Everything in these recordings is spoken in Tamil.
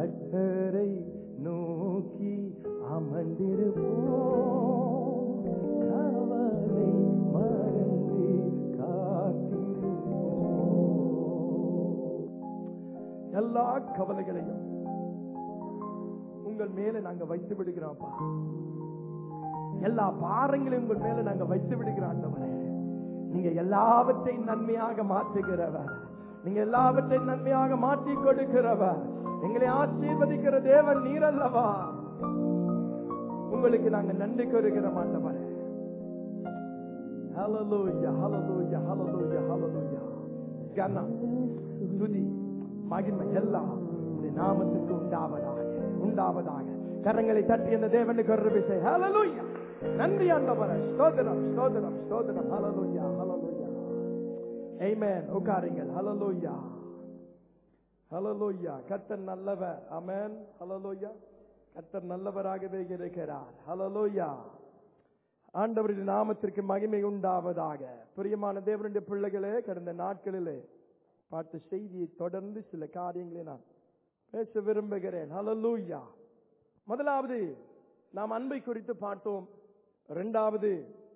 கத்தரை நோக்கி அமர்ந்திருப்போம் கவலை மறந்து காத்திருப்போம் எல்லா கவலைகளையும் உங்கள் மேல நாங்க வைத்து விடுகிறோம்ப்பா எல்லா பாரங்களையும் உங்கள் மேல நாங்க வைத்து விடுகிறோம் ஆண்டவரே நீங்க எல்லாவற்றையும் நன்மையாக மாற்றுகிறவர் நீங்க எல்லாவற்றையும் நன்மையாக மாற்றி கொடுக்கிறவர் எங்களை ஆசீர்வதிக்கிற தேவன் நீர் அல்லவா உங்களுக்கு நாங்க நன்றி கூறுகிறோம் ஆண்டவரே ஹalleluya ஹalleluya ஹalleluya ஹalleluya கனம் துதி மகிமை எல்லாம் உம்முடைய நாமத்துக்கு உண்டாவதாக உண்டாவதாக கரங்களை தட்டி அந்த தேவனுக்கு ஒரு விஷயம் ஹalleluya நன்றி ஆண்டவரே ஸ்தோத்திரம் ஸ்தோத்திரம் ஸ்தோத்திரம் ஹalleluya ஹalleluya ஆமென் உட்காருங்கள் ஹalleluya ஹalleluya கர்த்தர் நல்லவர் ஆமென் ஹalleluya கர்த்தர் நல்லவராகவே இருக்கிறார் ஹalleluya ஆண்டவரின் நாமத்திற்கு மகிமை உண்டாவதாக பிரியமான தேவனுடைய பிள்ளைகளே கடந்த நாட்களிலே பார்த்த செய்தியை தொடர்ந்து சில காரியங்களை நான் பேச விரும்புகிறேன் ஹalleluya முதலாவது நாம் அன்பை குறித்து பார்த்தோம் இரண்டாவது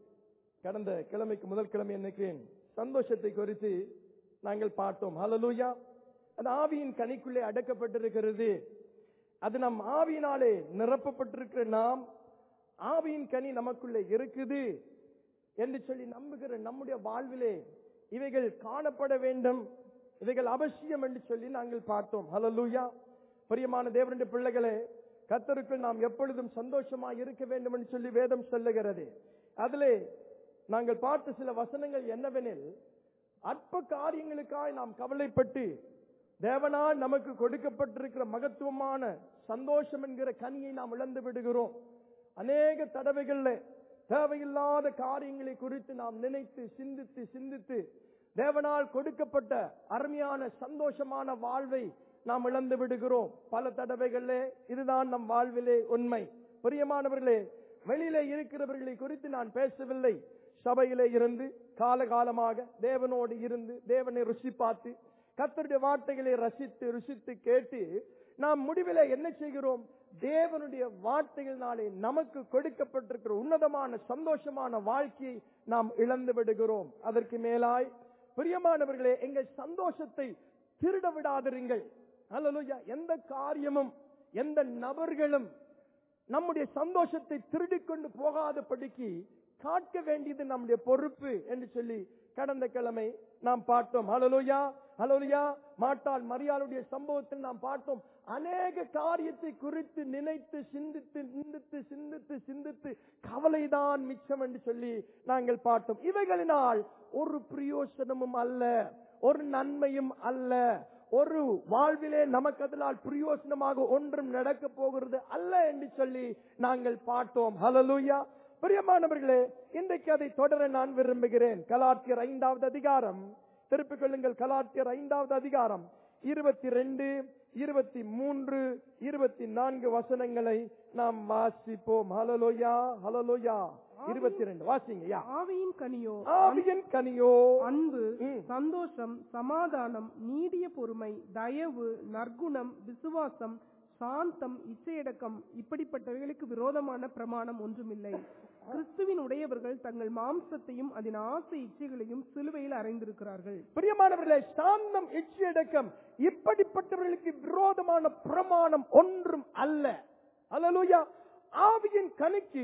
கடந்த கிழமைக்கு முதல் கிழமை நினைக்கிறேன் சந்தோஷத்தை குறித்து நாங்கள் பார்த்தோம் ஹalleluya அது ஆவியின் கனிக்குள்ளே அடக்கப்பட்டிருக்கிறது அது நம் ஆவியினாலே நிரப்பப்பட்டிருக்கிற நாம் ஆவியின் கனி நமக்குள்ளே இருக்குது என்று சொல்லி நம்புகிற நம்முடைய வாழ்விலே இவைகள் காணப்பட வேண்டும் இவைகள் அவசியம் என்று சொல்லி நாங்கள் பார்த்தோம் ஹalleluya பிரியமான தேவனுடைய பிள்ளைகளே கத்தருக்குள் நாம் எப்பொழுதும் சந்தோஷமாய் இருக்க வேண்டும் என்று சொல்லி வேதம் சொல்லுகிறது அதிலே நாங்கள் பார்த்த சில வசனங்கள் என்னவெனில் அற்ப காரியங்களுக்காய் நாம் கவலைப்பட்டு தேவனால் நமக்கு கொடுக்கப்பட்டிருக்கிற மகத்துவமான சந்தோஷம் என்கிற கனியை நாம் இழந்து விடுகிறோம் அநேக தடவைகள்ல தேவையில்லாத காரியங்களை குறித்து நாம் நினைத்து சிந்தித்து சிந்தித்து தேவனால் கொடுக்கப்பட்ட அருமையான சந்தோஷமான வாழ்வை நாம் இழந்து விடுகிறோம் பல தடவைகளிலே இதுதான் நம் வாழ்விலே உண்மை பிரியமானவர்களே வெளியிலே இருக்கிறவர்களை குறித்து நான் பேசவில்லை சபையிலே இருந்து காலகாலமாக தேவனோடு இருந்து தேவனை ருசி பார்த்து கத்தருடைய வார்த்தைகளை ரசித்து ருசித்து கேட்டு நாம் முடிவிலே என்ன செய்கிறோம் தேவனுடைய வார்த்தைகளினாலே நமக்கு கொடுக்கப்பட்டிருக்கிற உன்னதமான சந்தோஷமான வாழ்க்கையை நாம் இழந்து விடுகிறோம் அதற்கு மேலாய் பிரியமானவர்களே எங்கள் சந்தோஷத்தை திருட விடாதிருங்கள் அல்லலுயா எந்த காரியமும் எந்த நபர்களும் நம்முடைய சந்தோஷத்தை திருடிக் கொண்டு போகாதபடிக்கு காக்க வேண்டியது நம்முடைய பொறுப்பு என்று சொல்லி கடந்த கிழமை நாம் பார்த்தோம் ஹலலுயா ஹலலுயா மாட்டால் மரியாளுடைய சம்பவத்தில் நாம் பார்த்தோம் அநேக காரியத்தை குறித்து நினைத்து சிந்தித்து சிந்தித்து சிந்தித்து சிந்தித்து கவலைதான் மிச்சம் என்று சொல்லி நாங்கள் பார்த்தோம் இவைகளினால் ஒரு பிரயோசனமும் அல்ல ஒரு நன்மையும் அல்ல ஒரு வாழ்விலே நமக்கு அதனால் பிரயோசனமாக ஒன்றும் நடக்க போகிறது அல்ல என்று சொல்லி நாங்கள் பார்த்தோம் ஹலலுயா பிரியமானவர்களே இன்றைக்கு அதை தொடர நான் விரும்புகிறேன் கலாத்தியர் ஐந்தாவது அதிகாரம் திருப்பிக் கொள்ளுங்கள் கலாத்தியர் ஐந்தாவது அதிகாரம் இருபத்தி ரெண்டு இருபத்தி மூன்று இருபத்தி நான்கு வசனங்களை நாம் வாசிப்போம் ஹலலோயா ஹலலோயா இருபத்தி ரெண்டு வாசிங்க யா ஆவியின் கனியோ ஆவியின் கனியோ அன்பு ம். சந்தோஷம் சமாதானம் நீடிய பொறுமை தயவு நற்குணம் விசுவாசம் சாந்தம் இச்சையடக்கம் இப்படிப்பட்டவைகளுக்கு விரோதமான பிரமாணம் ஒன்றுமில்லை கிறிஸ்துவின் உடையவர்கள் தங்கள் மாம்சத்தையும் அதன் ஆசை இச்சைகளையும் சிலுவையில் அறைந்திருக்கிறார்கள் பிரியமானவர்களே சாந்தம் இச்சையடக்கம் இப்படிப்பட்டவர்களுக்கு விரோதமான பிரமாணம் ஒன்றும் அல்ல அல்லேலூயா ஆவியின் கனிக்கு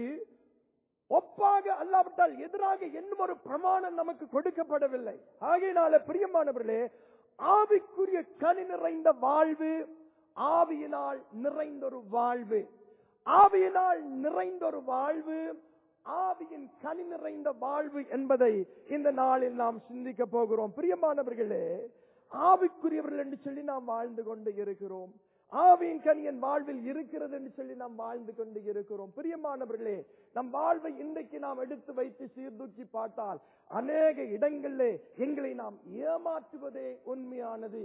ஒப்பாக அல்லாவிட்டால் எதிராக என்னும் ஒரு பிரமாணம் நமக்கு கொடுக்கப்படவில்லை ஆகையினால பிரியமானவர்களே ஆவிக்குரிய கனி நிறைந்த வாழ்வு ஆவியினால் நிறைந்தொரு வாழ்வு ஆவியினால் நிறைந்தொரு வாழ்வு ஆவியின் கனி நிறைந்த வாழ்வு என்பதை இந்த நாளில் நாம் சிந்திக்க போகிறோம் பிரியமானவர்களே ஆவிக்குரியவர்கள் என்று சொல்லி நாம் வாழ்ந்து கொண்டு இருக்கிறோம் ஆவியின் கனி என் வாழ்வில் இருக்கிறது என்று சொல்லி நாம் வாழ்ந்து கொண்டு இருக்கிறோம் பிரியமானவர்களே நம் வாழ்வை இன்றைக்கு நாம் எடுத்து வைத்து சீர்தூக்கி பார்த்தால் அநேக இடங்களிலே எங்களை நாம் ஏமாற்றுவதே உண்மையானது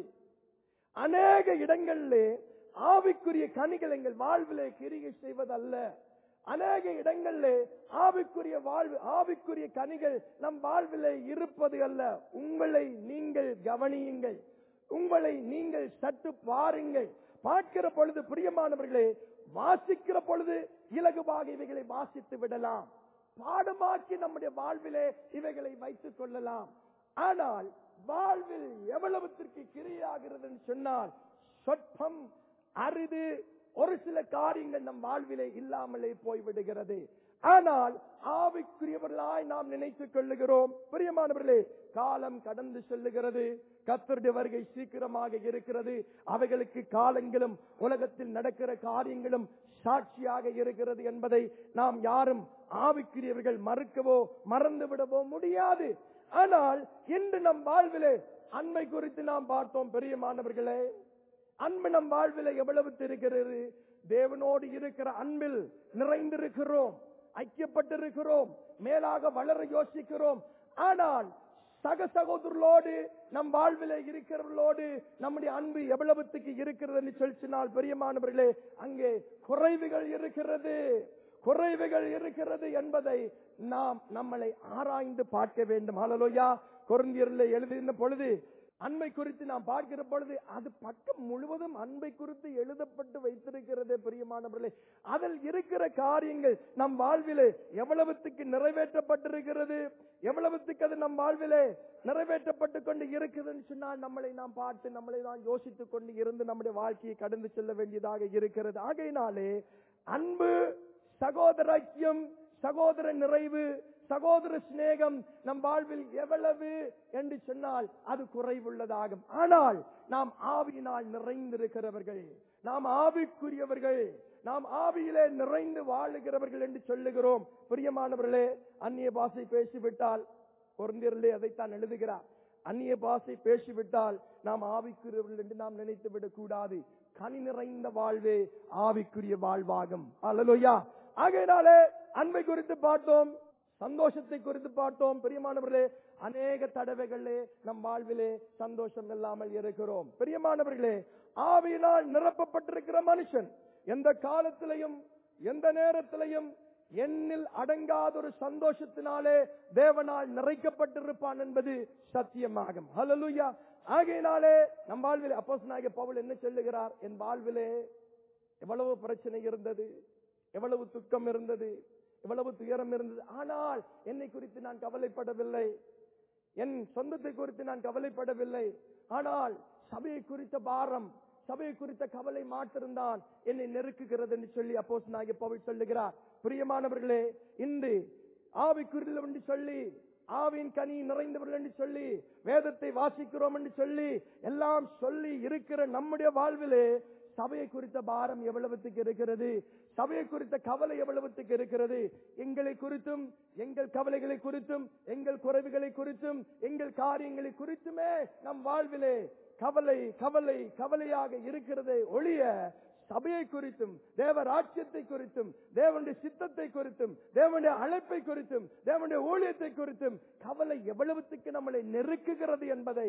அநேக இடங்களிலே ஆவிக்குரிய கனிகள் எங்கள் வாழ்விலே கிரிகை செய்வதல்ல அநேக இடங்களிலே ஆவிக்குரிய வாழ்வு ஆவிக்குரிய கனிகள் நம் வாழ்விலே இருப்பது அல்ல உங்களை நீங்கள் கவனியுங்கள் உங்களை நீங்கள் சற்று பாருங்கள் பார்க்கிற பொழுது பிரியமானவர்களே வாசிக்கிற பொழுது இலகுவாக இவைகளை வாசித்து விடலாம் பாடமாக்கி நம்முடைய வாழ்விலே இவைகளை வைத்துக் கொள்ளலாம் ஆனால் வாழ்வில் எவ்வளவுத்திற்கு கிரியாகிறது சொன்னால் சொற்பம் அரிது ஒரு சில காரியங்கள் நம் வாழ்விலே இல்லாமலே போய்விடுகிறது ஆனால் ஆவிக்குரியவர்களாய் நாம் நினைத்துக் கொள்ளுகிறோம் பிரியமானவர்களே காலம் கடந்து செல்லுகிறது கத்தருடைய வருகை சீக்கிரமாக இருக்கிறது அவைகளுக்கு காலங்களும் உலகத்தில் நடக்கிற காரியங்களும் சாட்சியாக இருக்கிறது என்பதை நாம் யாரும் ஆவிக்குரியவர்கள் மறுக்கவோ மறந்துவிடவோ முடியாது ஆனால் இன்று நம் வாழ்விலே அண்மை குறித்து நாம் பார்த்தோம் பெரியமானவர்களே அன்பு நம் வாழ்வில எவ்வளவு இருக்கிறது தேவனோடு இருக்கிற அன்பில் நிறைந்திருக்கிறோம் ஐக்கியப்பட்டிருக்கிறோம் மேலாக வளர யோசிக்கிறோம் ஆனால் சக சகோதரர்களோடு நம் வாழ்வில இருக்கிறவர்களோடு நம்முடைய அன்பு எவ்வளவுத்துக்கு இருக்கிறது என்று சொல்லினால் பெரியமானவர்களே அங்கே குறைவுகள் இருக்கிறது குறைவுகள் இருக்கிறது என்பதை நாம் நம்மளை ஆராய்ந்து பார்க்க வேண்டும் ஹalleluya கொரிந்தியரில் எழுதின பொழுது அன்பை குறித்து நாம் பார்க்கிற பொழுது அது பக்கம் முழுவதும் அன்பை குறித்து எழுதப்பட்டு வைத்திருக்கிறது பிரியமானவர்களே அதில் இருக்கிற காரியங்கள் நம் வாழ்விலே எவ்வளவுத்துக்கு நிறைவேற்றப்பட்டிருக்கிறது எவ்வளவுத்துக்கு அது நம் வாழ்விலே நிறைவேற்றப்பட்டு கொண்டு இருக்குதுன்னு சொன்னால் நம்மளை நாம் பார்த்து நம்மளை நாம் யோசித்துக் கொண்டு இருந்து நம்முடைய வாழ்க்கையை கடந்து செல்ல வேண்டியதாக இருக்கிறது ஆகையினாலே அன்பு சகோதர ஐக்கியம் சகோதர நிறைவு சகோதர சிநேகம் நம் வாழ்வில் எவ்வளவு என்று சொன்னால் அது குறைவுள்ளதாகும் ஆனால் நாம் ஆவியினால் நிறைந்திருக்கிறவர்கள் நாம் ஆவிக்குரியவர்கள் நாம் ஆவியிலே நிறைந்து வாழுகிறவர்கள் என்று சொல்லுகிறோம் பிரியமானவர்களே அந்நிய பாஷை பேசிவிட்டால் பொருந்தியர்களே அதைத்தான் எழுதுகிறார் அந்நிய பாஷை பேசிவிட்டால் நாம் ஆவிக்குரியவர்கள் என்று நாம் நினைத்து விடக் கூடாது கனி நிறைந்த வாழ்வே ஆவிக்குரிய வாழ்வாகும் அல்லலுயா ஆகையினாலே அன்பை குறித்து பார்த்தோம் சந்தோஷத்தை குறித்து பார்த்தோம் பிரியமானவர்களே அநேக தடவைகளே நம் வாழ்விலே சந்தோஷம் இல்லாமல் இருக்கிறோம் பிரியமானவர்களே ஆவியினால் நிரப்பப்பட்டிருக்கிற மனுஷன் எந்த காலத்திலையும் எந்த நேரத்திலையும் எண்ணில் அடங்காத ஒரு சந்தோஷத்தினாலே தேவனால் நிறைக்கப்பட்டிருப்பான் என்பது சத்தியமாகும் ஹalleluya ஆகையினாலே நம் வாழ்விலே அப்போஸ் நாயக பவுல் என்ன சொல்லுகிறார் என் வாழ்விலே எவ்வளவு பிரச்சனை இருந்தது எவ்வளவு துக்கம் இருந்தது எவ்வளவு துயரம் இருந்தது ஆனால் என்னை குறித்து நான் கவலைப்படவில்லை என் சொந்தத்தை குறித்து நான் கவலைப்படவில்லை ஆனால் சபையை குறித்த பாரம் சபையை குறித்த கவலை மாற்றிருந்தான் என்னை நெருக்குகிறது என்று சொல்லி அப்போஸ் நாயக பவுல் சொல்லுகிறார் பிரியமானவர்களே இன்று ஆவிக்குறியில் என்று சொல்லி ஆவின் கனி நிறைந்தவர்கள் என்று சொல்லி வேதத்தை வாசிக்கிறோம் என்று சொல்லி எல்லாம் சொல்லி இருக்கிற நம்முடைய வாழ்விலே சபையை குறித்த பாரம் எவ்வளவுத்துக்கு இருக்கிறது சபையை குறித்த கவலை எவ்வளவுத்துக்கு இருக்கிறது எங்களை குறித்தும் எங்கள் கவலைகளை குறித்தும் எங்கள் குறைவுகளை குறித்தும் எங்கள் காரியங்களை குறித்துமே நம் வாழ்விலே கவலை கவலை கவலையாக இருக்கிறதே ஒழிய சபையை குறித்தும் தேவ ராஜ்யத்தை குறித்தும் தேவனுடைய சித்தத்தை குறித்தும் தேவனுடைய அழைப்பை குறித்தும் தேவனுடைய ஊழியத்தை குறித்தும் கவலை எவ்வளவுத்துக்கு நம்மளை நெருக்குகிறது என்பதை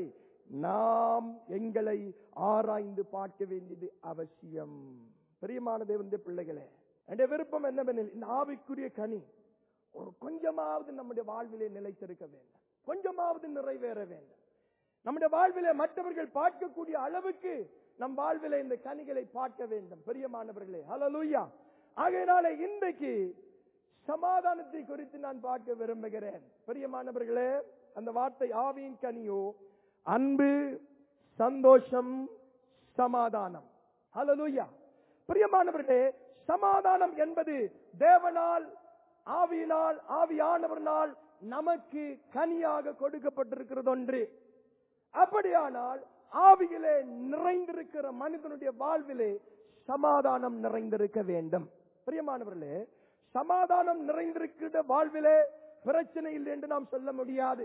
நாம் எங்களை ஆராய்ந்து பார்க்க வேண்டியது அவசியம் பிரியமான தேவனுடைய பிள்ளைகளே என்னுடைய விருப்பம் என்னவெனில் இந்த ஆவிக்குரிய கனி ஒரு கொஞ்சமாவது நம்முடைய வாழ்விலே நிலைத்திருக்க வேண்டும் கொஞ்சமாவது நிறைவேற வேண்டும் நம்முடைய வாழ்விலே மற்றவர்கள் பார்க்கக்கூடிய அளவுக்கு நம் வாழ்விலே இந்த கனிகளை பார்க்க வேண்டும் பிரியமானவர்களே ஹalleluya ஆகையினாலே இன்றைக்கு சமாதானத்தை குறித்து நான் பார்க்க விரும்புகிறேன் பிரியமானவர்களே அந்த வார்த்தை ஆவியின் கனியோ அன்பு சந்தோஷம் சமாதானம் ஹalleluya பிரியமானவர்களே சமாதானம் என்பது தேவனால் ஆவியினால் ஆவியானவர்னால் நமக்கு கனியாக கொடுக்கப்பட்டிருக்கிறது ஒன்று அப்படியானால் ஆவியிலே நிறைந்திருக்கிற மனிதனுடைய வாழ்விலே சமாதானம் நிறைந்திருக்க வேண்டும் பிரியமானவர்களே சமாதானம் நிறைந்திருக்கிற வாழ்விலே பிரச்சனை இல்லை என்று நாம் சொல்ல முடியாது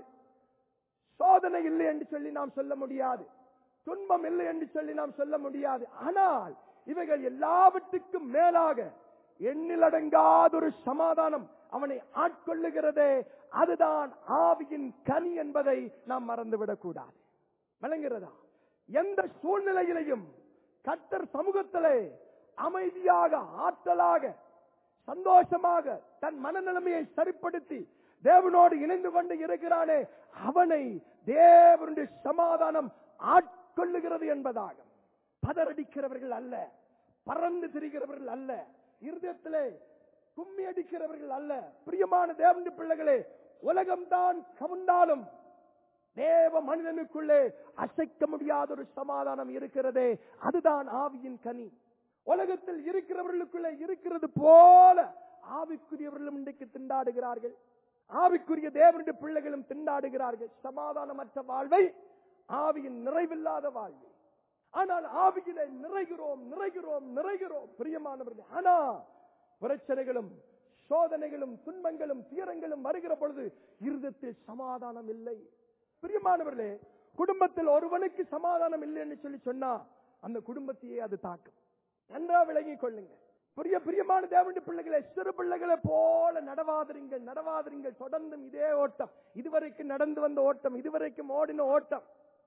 சோதனை இல்லை என்று சொல்லி நாம் சொல்ல முடியாது துன்பம் இல்லை என்று சொல்லி நாம் சொல்ல முடியாது ஆனால் இவைகள் எல்லாவற்றுக்கும் மேலாக எண்ணிலடங்காத ஒரு சமாதானம் அவனை ஆட்கொள்ளுகிறதே அதுதான் ஆவியின் கனி என்பதை நாம் மறந்துவிடக் கூடாது விளங்குகிறதா எந்த சூழ்நிலையிலையும் கத்தர் சமூகத்திலே அமைதியாக ஆற்றலாக சந்தோஷமாக தன் மனநிலைமையை சரிப்படுத்தி தேவனோடு இணைந்து கொண்டு இருக்கிறானே அவனை தேவனுடைய சமாதானம் ஆட்கொள்ளுகிறது என்பதாக பதறடிக்கிறவர்கள் அல்ல பறந்து திரிகிறவர்கள் அல்ல இருதயத்திலே கும்மி அடிக்கிறவர்கள் அல்ல பிரியமான தேவனுடைய பிள்ளைகளே உலகம்தான் கவுண்டாலும் தேவ மனிதனுக்குள்ளே அசைக்க முடியாத ஒரு சமாதானம் இருக்கிறதே அதுதான் ஆவியின் கனி உலகத்தில் இருக்கிறவர்களுக்குள்ளே இருக்கிறது போல ஆவிக்குரியவர்களும் இன்றைக்கு திண்டாடுகிறார்கள் ஆவிக்குரிய தேவனுடைய பிள்ளைகளும் திண்டாடுகிறார்கள் சமாதானமற்ற வாழ்வை ஆவியின் நிறைவில்லாத வாழ்வை ஆனால் ஆவியிலே நிறைகிறோம் நிறைகிறோம் நிறைகிறோம் பிரியமானவர்களே ஆனா பிரச்சனைகளும் சோதனைகளும் துன்பங்களும் துயரங்களும் வருகிற பொழுது இருதத்தில் சமாதானம் இல்லை பிரியமானவர்களே குடும்பத்தில் ஒருவனுக்கு சமாதானம் இல்லை என்று சொல்லி சொன்னா அந்த குடும்பத்தையே அது தாக்கும் நன்றா விளங்கிக் கொள்ளுங்க பிரிய பிரியமான தேவனுடைய பிள்ளைகளை சிறு பிள்ளைகளை போல நடவாதிருங்கள் நடவாதிருங்கள் தொடர்ந்தும் இதே ஓட்டம் இதுவரைக்கும் நடந்து வந்த ஓட்டம் இதுவரைக்கும் ஓடின ஓட்டம்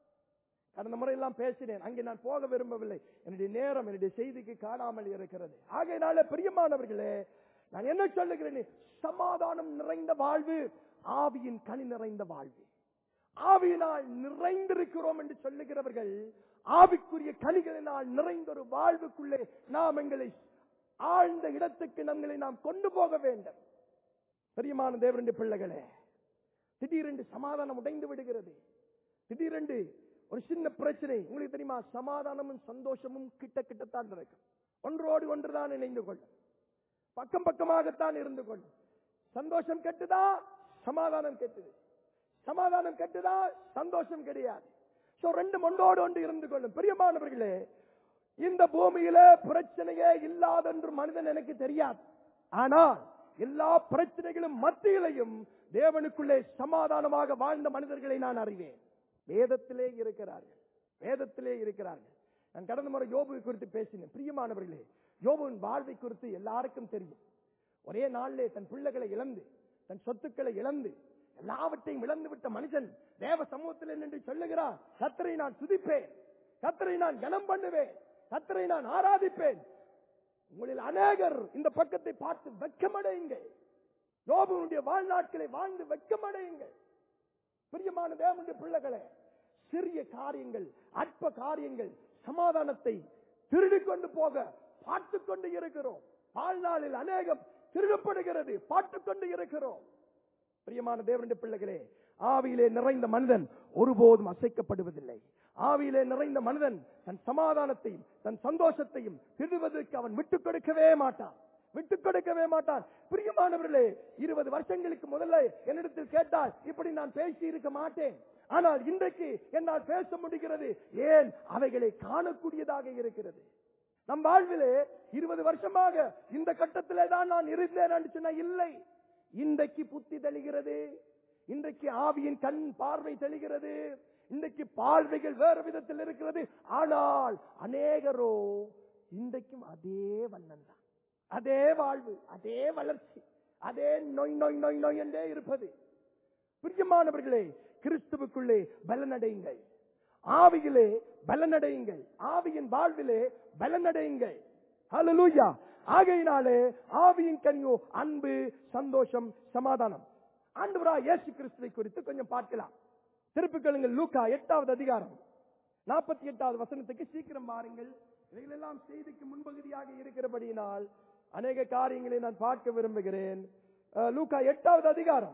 கடந்த முறை எல்லாம் பேசினேன் அங்கே நான் போக விரும்பவில்லை என்னுடைய நேரம் என்னுடைய செய்திக்கு காணாமல் இருக்கிறது ஆகையினால பிரியமானவர்களே நான் என்ன சொல்லுகிறேன் சமாதானம் நிறைந்த வாழ்வு ஆவியின் கனி நிறைந்த வாழ்வு ஆவியினால் நிறைந்திருக்கிறோம் என்று சொல்லுகிறவர்கள் ஆவிக்குரிய கனிகளினால் நிறைந்த ஒரு வாழ்வுக்குள்ளே நாம் எங்களை ஆழ்ந்த இடத்துக்கு நம்மளை நாம் கொண்டு போக வேண்டும் பிரியமான தேவனுடைய பிள்ளைகளே திடீரென்று சமாதானம் உடைந்து விடுகிறது திடீரென்று ஒரு சின்ன பிரச்சனை உங்களுக்கு தெரியுமா சமாதானமும் சந்தோஷமும் கிட்ட கிட்டத்தான் இருக்கும் ஒன்றோடு ஒன்றுதான் இணைந்து கொள்ளும் பக்கம் பக்கமாகத்தான் இருந்து கொள்ளும் சந்தோஷம் கெட்டுதா சமாதானம் கெட்டுது சமாதானம் கெட்டுதா சந்தோஷம் கிடையாது சோ ரெண்டு ஒன்றோடு ஒன்று இருந்து கொள்ளும் பிரியமானவர்களே இந்த பூமியில பிரச்சனையே இல்லாதென்று மனிதன் எனக்கு தெரியாது ஆனால் எல்லா பிரச்சனைகளும் மத்தியிலையும் தேவனுக்குள்ளே சமாதானமாக வாழ்ந்த மனிதர்களை நான் அறிவேன் வேதத்திலே இருக்கிறார்கள் வேதத்திலே இருக்கிறார்கள் நான் கடந்த முறை யோபுவை குறித்து பேசினேன் பிரியமானவர்களே யோபுவின் வாழ்வை குறித்து எல்லாருக்கும் தெரியும் ஒரே நாளிலே தன் பிள்ளைகளை இழந்து தன் சொத்துக்களை இழந்து எல்லாவற்றையும் இழந்து விட்ட மனுஷன் தேவ சமூகத்தில் நின்று சொல்லுகிறான் கத்தரை நான் துதிப்பேன் கத்தரை நான் கனம் பண்ணுவேன் கத்தரை நான் ஆராதிப்பேன் உங்களில் அநேகர் இந்த பக்கத்தை பார்த்து வெக்கமடையுங்கள் யோபுனுடைய வாழ்நாட்களை வாழ்ந்து வெக்கமடையுங்கள் பிரியமான தேவனுடைய பிள்ளைகளே சிறிய காரியங்கள் அற்ப காரியங்கள் சமாதானத்தை திருடிக் கொண்டு போக பார்த்துக் கொண்டு இருக்கிறோம் வாழ்நாளில் அநேகம் திருடப்படுகிறது பார்த்துக் கொண்டு இருக்கிறோம் பிரியமான தேவனுடைய பிள்ளைகளே ஆவியிலே நிறைந்த மனிதன் ஒருபோதும் அசைக்கப்படுவதில்லை ஆவியிலே நிறைந்த மனிதன் தன் சமாதானத்தையும் தன் சந்தோஷத்தையும் திருடுவதற்கு அவன் விட்டுக் கொடுக்கவே மாட்டான் விட்டுக் கொடுக்கவே மாட்டான் பிரியமானவர்களே இருபது வருஷங்களுக்கு முதல்ல என்னிடத்தில் கேட்டால் இப்படி நான் பேசி இருக்க மாட்டேன் ஆனால் இன்றைக்கு என்னால் பேச முடிகிறது ஏன் அவைகளை காணக்கூடியதாக இருக்கிறது நம் வாழ்விலே இருபது வருஷமாக இந்த கட்டத்திலே தான் நான் இருந்தேன் என்று சொன்ன இல்லை இன்றைக்கு புத்தி தெளிகிறது இன்றைக்கு ஆவியின் கண் பார்வை தெளிகிறது இன்றைக்கு பார்வைகள் வேறு விதத்தில் இருக்கிறது ஆனால் அநேகரோ இன்றைக்கும் அதே வண்ணம் தான் அதே வாழ்வு அதே வளர்ச்சி அதே நொய் நொய் நொய் நொய் என்றே இருப்பது பிரியமானவர்களே கிறிஸ்துவுக்குள்ளே பலனடையுங்கள் ஆவியிலே பலனடையுங்கள் ஆவியின் வாழ்விலே பலனடையுங்கள் ஹalleluya ஆகையினாலே ஆவியின் கனியோ அன்பு சந்தோஷம் சமாதானம் ஆண்டவரா இயேசு கிறிஸ்துவை குறித்து கொஞ்சம் பார்க்கலாம் திருப்பிக்கொள்ளுங்கள் லூக்கா எட்டாவது அதிகாரம் நாற்பத்தி எட்டாவது வசனத்துக்கு சீக்கிரம் பாருங்கள் இவைகளெல்லாம் செய்திக்கு முன்பகுதியாக இருக்கிறபடியினால் அநேக காரியங்களை நான் பார்க்க விரும்புகிறேன் அஹ், லூக்கா எட்டாவது அதிகாரம்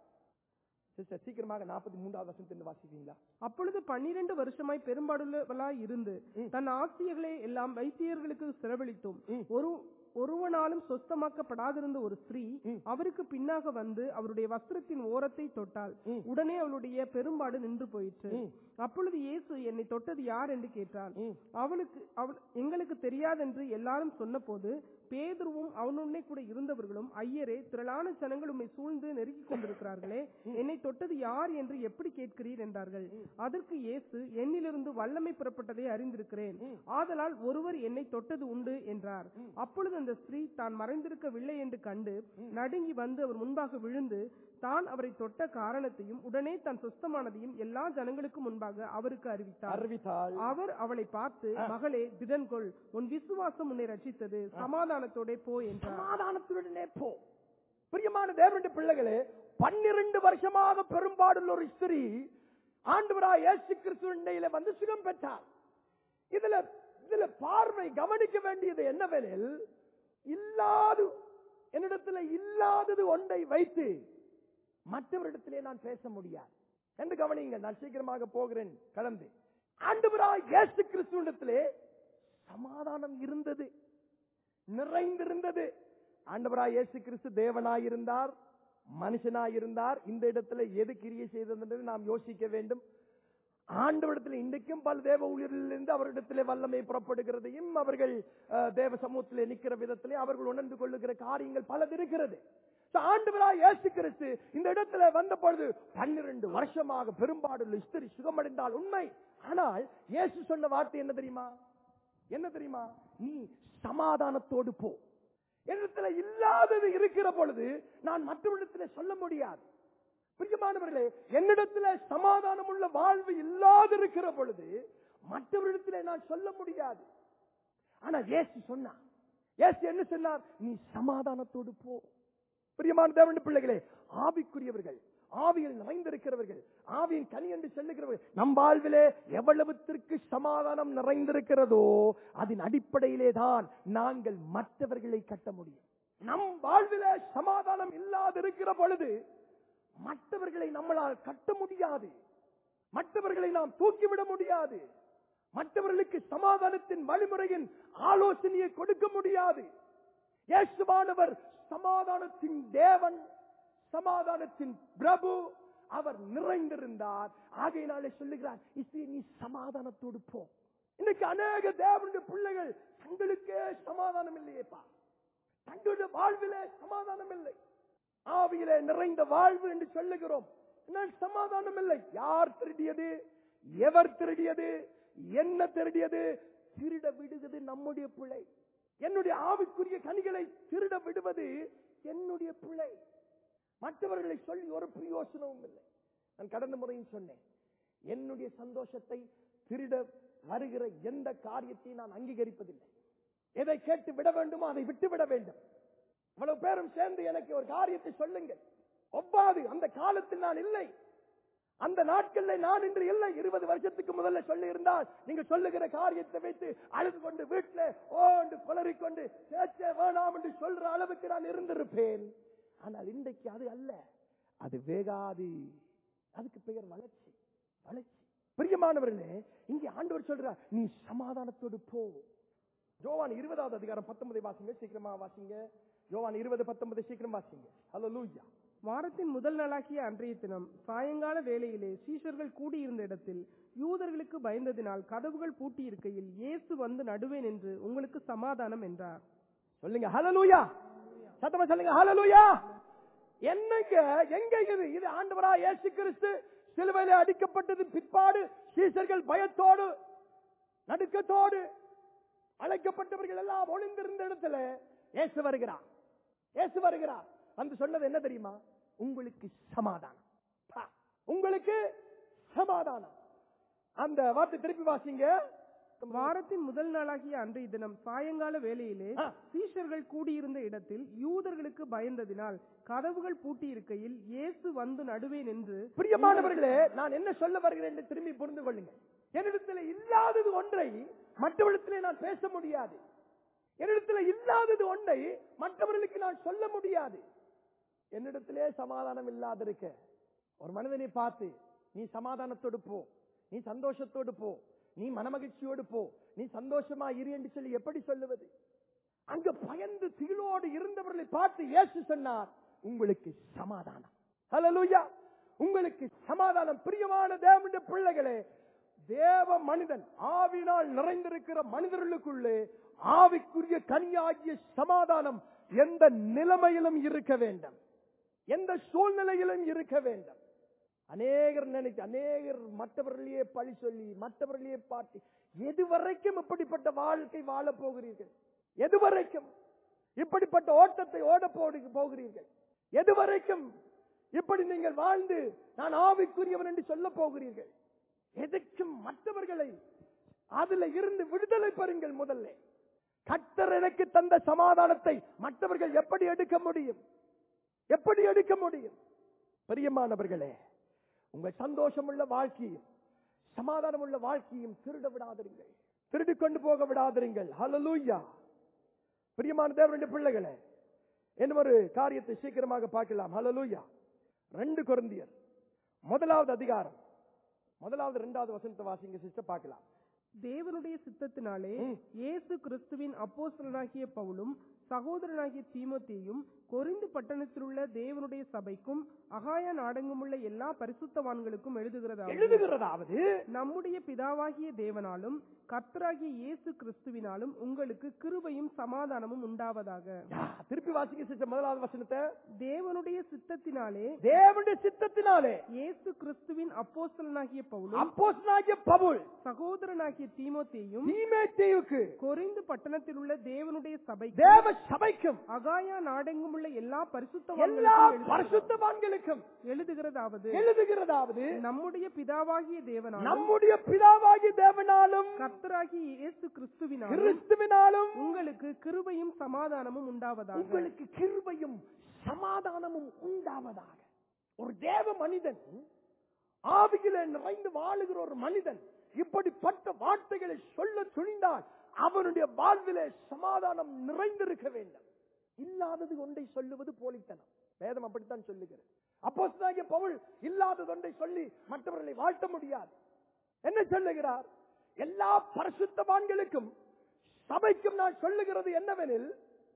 சிஸ்டர் சீக்கிரமாக நாற்பத்தி மூன்றாவது வசனத்திலிருந்து வாசிப்பீங்களா அப்பொழுது பன்னிரண்டு வருஷமாய் பெரும்பாடுள்ளவளாய் இருந்து தன் ஆசியர்களை எல்லாம் வைத்தியர்களுக்கு செலவழித்தும் ஒரு ஒருவனாலும் சொஸ்தமாக்கப்படாதிருந்த ஒரு ஸ்திரீ அவருக்கு பின்னாக வந்து அவருடைய வஸ்திரத்தின் ஓரத்தை தொட்டாள் உடனே அவளுடைய பெரும்பாடு நின்று போயிற்று அப்பொழுது இயேசு என்னை தொட்டது யார் என்று கேட்டான் அவளுக்கு அவள் எங்களுக்கு தெரியாதென்று எல்லாரும் சொன்னபோது பேதுருவும் அவனுடனே கூட இருந்தவர்களும் ஐயரே திரளான ஜனங்கள் உம்மை சூழ்ந்து நெருக்கிக் கொண்டிருக்கிறார்களே என்னை தொட்டது யார் என்று எப்படி கேட்கிறீர் என்றார்கள் அதற்கு இயேசு என்னிலிருந்து வல்லமை புறப்பட்டதை அறிந்திருக்கிறேன் ஆதலால் ஒருவர் என்னை தொட்டது உண்டு என்றார் அப்பொழுது அந்த ஸ்திரீ தான் மறைந்திருக்கவில்லை என்று கண்டு நடுங்கி வந்து அவர் முன்பாக விழுந்து தான் அவரை தொட்ட காரணத்தையும் உடனே தான் சுஸ்தமானதையும் எல்லா ஜனங்களுக்கும் முன்பாக அவருக்கு அறிவித்தார் அறிவித்தாள் அவர் அவளை பார்த்து மகளே திடன்கொள் உன் விசுவாசம் உன்னை ரட்சித்தது சமாதானத்தோட போ என்றார் சமாதானத்துடனே போ பிரியமான தேவனுடைய பிள்ளைகளே பன்னிரண்டு வருஷமாக பெரும்பாடுள்ள ஒரு ஸ்திரீ ஆண்டவரா இயேசு கிறிஸ்துவின் வந்து சுகம் பெற்றார் இதுல இதுல பார்வை கவனிக்க வேண்டியது என்னவெனில் இல்லாது என்னிடத்துல இல்லாதது ஒன்றை வைத்து மற்றவரிடத்திலே நான் பேச முடியாது என்று கவனிங்க நான் சீக்கிரமாக போகிறேன் கடந்து ஆண்டவராய் இயேசு கிறிஸ்துவிடத்திலே சமாதானம் இருந்தது நிறைந்திருந்தது ஆண்டவராய் இயேசு கிறிஸ்து தேவனாயிருந்தார் மனுஷனாயிருந்தார் இந்த இடத்துல எது கிரியை செய்தது என்று நாம் யோசிக்க வேண்டும் ஆண்டவரிடத்தில் இன்றைக்கும் பல தேவ ஊழியர்களிலிருந்து அவரிடத்திலே வல்லமை புறப்படுகிறதையும் அவர்கள் அஹ், தேவ சமூகத்திலே நிற்கிற விதத்திலே அவர்கள் உணர்ந்து கொள்ளுகிற காரியங்கள் பலது இருக்கிறது So, ஆண்டவராய் இயேசு கிறிஸ்து இந்த இடத்துல வந்த பொழுது பன்னிரண்டு வருஷமாக பெரும்பாடுள்ள ஸ்திரி சுகமடைந்தால் உண்மை ஆனால் இயேசு சொன்ன வார்த்தை என்ன தெரியுமா என்ன தெரியுமா நீ சமாதானத்தோடு போ என்னிடத்துல இல்லாதது இருக்கிற பொழுது நான் மற்றவரிடத்துல சொல்ல முடியாது பிரியமானவர்களே என்னிடத்துல சமாதானம் உள்ள வாழ்வு இல்லாதிருக்கிற பொழுது மற்றவரிடத்துல நான் சொல்ல முடியாது ஆனா இயேசு சொன்னார் இயேசு என்ன சொன்னார் நீ சமாதானத்தோடு போ பிரியமான தேவனுடைய பிள்ளைகளே ஆவிக்குரியவர்கள் ஆவியில் நிறைந்திருக்கிறவர்கள் ஆவியின் கனி என்று சொல்லுகிறவர்கள் நம் வாழ்விலே எவ்வளவுத்திற்கு சமாதானம் நிறைந்திருக்கிறதோ அதன் அடிப்படையிலே தான் நாங்கள் மற்றவர்களை கட்ட முடியும் நம் வாழ்விலே சமாதானம் இல்லாதிருக்கிற பொழுது மற்றவர்களை நம்மளால் கட்ட முடியாது மற்றவர்களை நாம் தூக்கிவிட முடியாது மற்றவர்களுக்கு சமாதானத்தின் வழிமுறையின் ஆலோசனையை கொடுக்க முடியாது இயேசுவானவர் சமாதானத்தின் தேவன் சமாதானத்தின் பிரபு அவர் நிறைந்திருந்தார் ஆகையினாலே சொல்லுகிறார் இசை நீ சமாதானத்தோடு போ இன்னைக்கு அநேக தேவனுடைய பிள்ளைகள் தங்களுக்கே சமாதானம் இல்லையேப்பா தங்களுடைய வாழ்விலே சமாதானம் இல்லை ஆவியிலே நிறைந்த வாழ்வு என்று சொல்லுகிறோம் ஆனால் சமாதானம் இல்லை யார் திருடியது எவர் திருடியது என்ன திருடியது திருட விடுவது நம்முடைய பிள்ளை என்னுடைய ஆவிக்குரிய கனிகளை திருட விடுவது என்னுடைய பிள்ளை மற்றவர்களை சொல்லி ஒரு பிரயோசனமும் இல்லை நான் கடந்த முறையும் சொன்னேன் என்னுடைய சந்தோஷத்தை திருட வருகிற எந்த காரியத்தையும் நான் அங்கீகரிப்பதில்லை எதை கேட்டு விட வேண்டுமோ அதை விட்டு விட வேண்டும் இவ்வளவு பேரும் சேர்ந்து எனக்கு ஒரு காரியத்தை சொல்லுங்கள் ஒவ்வாது அந்த காலத்தில் நான் இல்லை அந்த நாட்கள்ல நான் இன்று இல்லை இருபது வருஷத்துக்கு முதல்ல சொல்லி இருந்தால் நீங்க சொல்லுகிற காரியத்தை வைத்து அழுது கொண்டு வீட்டுல ஓண்டு கொளறிக்கொண்டு சேச்சே வேணாம் என்று சொல்ற அளவுக்கு நான் இருந்திருப்பேன் ஆனால் இன்றைக்கு அது அல்ல அது வேகாது அதுக்கு பெயர் வளர்ச்சி வளர்ச்சி பிரியமானவர்களே இங்கே ஆண்டவர் சொல்றார் நீ சமாதானத்தோடு போ யோவான் இருபதாவது அதிகாரம் பத்தொன்பதை வாசிங்க சீக்கிரமா வாசிங்க யோவான் இருபது பத்தொன்பது சீக்கிரம் வாசிங்க ஹலோ லூயா வாரத்தின் முதல் நாளாகிய அன்றைய தினம் சாயங்கால வேளையிலே சீஷர்கள் கூடியிருந்த இடத்தில் யூதர்களுக்கு பயந்ததினால் கதவுகள் பூட்டியிருக்கையில் இயேசு வந்து நடுவே நின்று உங்களுக்கு சமாதானம் என்றார் சொல்லுங்க ஹalleluya சத்தமா சொல்லுங்க ஹalleluya என்னங்க எங்க இது இது ஆண்டவரா இயேசு கிறிஸ்து சிலுவையிலே அடிக்கப்பட்டது பிற்பாடு சீசர்கள் பயத்தோடு நடுக்கத்தோடு அழைக்கப்பட்டவர்கள் எல்லாம் ஒளிந்திருந்த இடத்துல இயேசு வருகிறார் இயேசு வருகிறார் வந்து சொன்னது என்ன தெரியுமா உங்களுக்கு சமாதானம் பா, உங்களுக்கு சமாதானம் அந்த வார்த்தை திருப்பி வாசிங்க வாரத்தின் முதல் நாளாகிய அன்றைய தினம் சாயங்கால வேளையிலே ஆ. சீஷர்கள் கூடியிருந்த இடத்தில் யூதர்களுக்கு பயந்ததினால் கதவுகள் பூட்டியிருக்கையில் இயேசு வந்து நடுவே நின்று பிரியமானவர்களே நான் என்ன சொல்ல வருகிறேன் என்று திரும்பி புரிந்து கொள்ளுங்கள் என்னிடத்தில் இல்லாதது ஒன்றை மற்றவரிடத்திலே நான் பேச முடியாது என்னிடத்தில் இல்லாதது ஒன்றை மற்றவர்களுக்கு நான் சொல்ல முடியாது என்னிடத்திலே சமாதானம் இல்லாதிருக்க ஒரு மனிதனை பார்த்து நீ சமாதானத்தோடு போ நீ சந்தோஷத்தோடு போ நீ மனமகிழ்ச்சியோடு போ நீ சந்தோஷமா இரு என்று சொல்லி எப்படி சொல்லுவது அங்க பயந்து திகிலோடு இருந்தவர்களை பார்த்து இயேசு சொன்னார் உங்களுக்கு சமாதானம் ஹalleluya உங்களுக்கு சமாதானம் பிரியமான தேவனுடைய பிள்ளைகளே தேவ மனிதன் ஆவினால் நிறைந்திருக்கிற மனிதர்களுக்குள்ளே ஆவிக்குரிய கனியாகிய சமாதானம் எந்த நிலைமையிலும் இருக்க வேண்டும் எந்த சூழ்நிலையிலும் இருக்க வேண்டும் அநேகர் நினைத்து அநேகர் மற்றவர்களையே பழி சொல்லி மற்றவர்களையே பாட்டி எதுவரைக்கும் இப்படிப்பட்ட வாழ்க்கை வாழ போகிறீர்கள் எதுவரைக்கும் இப்படிப்பட்ட ஓட்டத்தை ஓட போடு- போகிறீர்கள் எதுவரைக்கும் இப்படி நீங்கள் வாழ்ந்து நான் ஆவிக்குரியவன் என்று சொல்ல போகிறீர்கள் எதற்கும் மற்றவர்களை அதுல இருந்து விடுதலை பெறுங்கள் முதல்ல கர்த்தர் எனக்கு தந்த சமாதானத்தை மற்றவர்கள் எப்படி எடுக்க முடியும் எப்படி எடுக்க முடியும் பிரியமானவர்களே உங்கள் சந்தோஷமுள்ள வாழ்க்கையும் சமாதானமுள்ள வாழ்க்கையும் திருட விடாதிருங்கள் திருடி கொண்டு போக விடாதிருங்கள் ஹalleluya பிரியமான தேவனுடைய பிள்ளைகளே என்ன ஒரு காரியத்தை சீக்கிரமாக பார்க்கலாம் ஹalleluya ரெண்டு கொரிந்தியர் முதலாவது அதிகாரம் முதலாவது இரண்டாவது வசனத்தை வாசிங்க சிஸ்டர் பார்க்கலாம் தேவனுடைய சித்தத்தினாலே ம். இயேசு கிறிஸ்துவின் அப்போஸ்தலனாகிய பவுலும் சகோதரனாகிய தீமோத்தேயும் கொரிந்து பட்டணத்திலுள்ள தேவனுடைய சபைக்கும் அகாயா நாடெங்குமுள்ள எல்லா பரிசுத்தவான்களுக்கும் எழுதுகிறதாவது எழுதுகிறதாவது நம்முடைய பிதாவாகிய தேவனாலும் கர்த்தராகிய இயேசு கிறிஸ்துவினாலும் உங்களுக்கு கிருபையும் சமாதானமும் உண்டாவதாக யா, திருப்பி வாசிங்க சிஸ்டர் முதலாவது வசனத்தை தேவனுடைய சித்தத்தினாலே தேவனுடைய சித்தத்தினாலே இயேசு கிறிஸ்துவின் அப்போஸ்தலனாகிய பவுலும் அப்போஸ்தலனாகிய பவுல் சகோதரனாகிய தீமோத்தேயும் தீமேத்தேயுக்கு கொரிந்து பட்டணத்தில் உள்ள தேவனுடைய சபை தேவ சபைக்கும் அகாயா நாடெங்குமுள்ள எல்லா எல்லா பரிசுத்தவான்களுக்கும் பரிசுத்தவான்களுக்கும் எழுதுகிறதாவது எழுதுகிறதாவது நம்முடைய பிதாவாகிய தேவனாலும் நம்முடைய பிதாவாகிய தேவனாலும் கர்த்தராகிய இயேசு கிறிஸ்துவினாலும் கிறிஸ்துவினாலும் உங்களுக்கு கிருபையும் சமாதானமும் உண்டாவதாக உங்களுக்கு கிருபையும் சமாதானமும் உண்டாவதாக ஒரு தேவ மனிதன் ஆவியிலே நிறைந்து வாழுகிற ஒரு மனிதன் இப்படிப்பட்ட வார்த்தைகளை சொல்ல துணிந்தால் அவனுடைய வாழ்விலே சமாதானம் நிறைந்திருக்க வேண்டும் இல்லாதது ஒன்றை சொல்லுவது போலித்தனம் வேதம் அப்படித்தான் சொல்லுகிறது அப்போஸ்தலனாகிய பவுல் இல்லாதது ஒன்றை சொல்லி மற்றவர்களை வாழ்த்த முடியாது என்ன சொல்லுகிறார் எல்லா பரிசுத்தவான்களுக்கும் சபைக்கும் நான் சொல்லுகிறது என்னவெனில்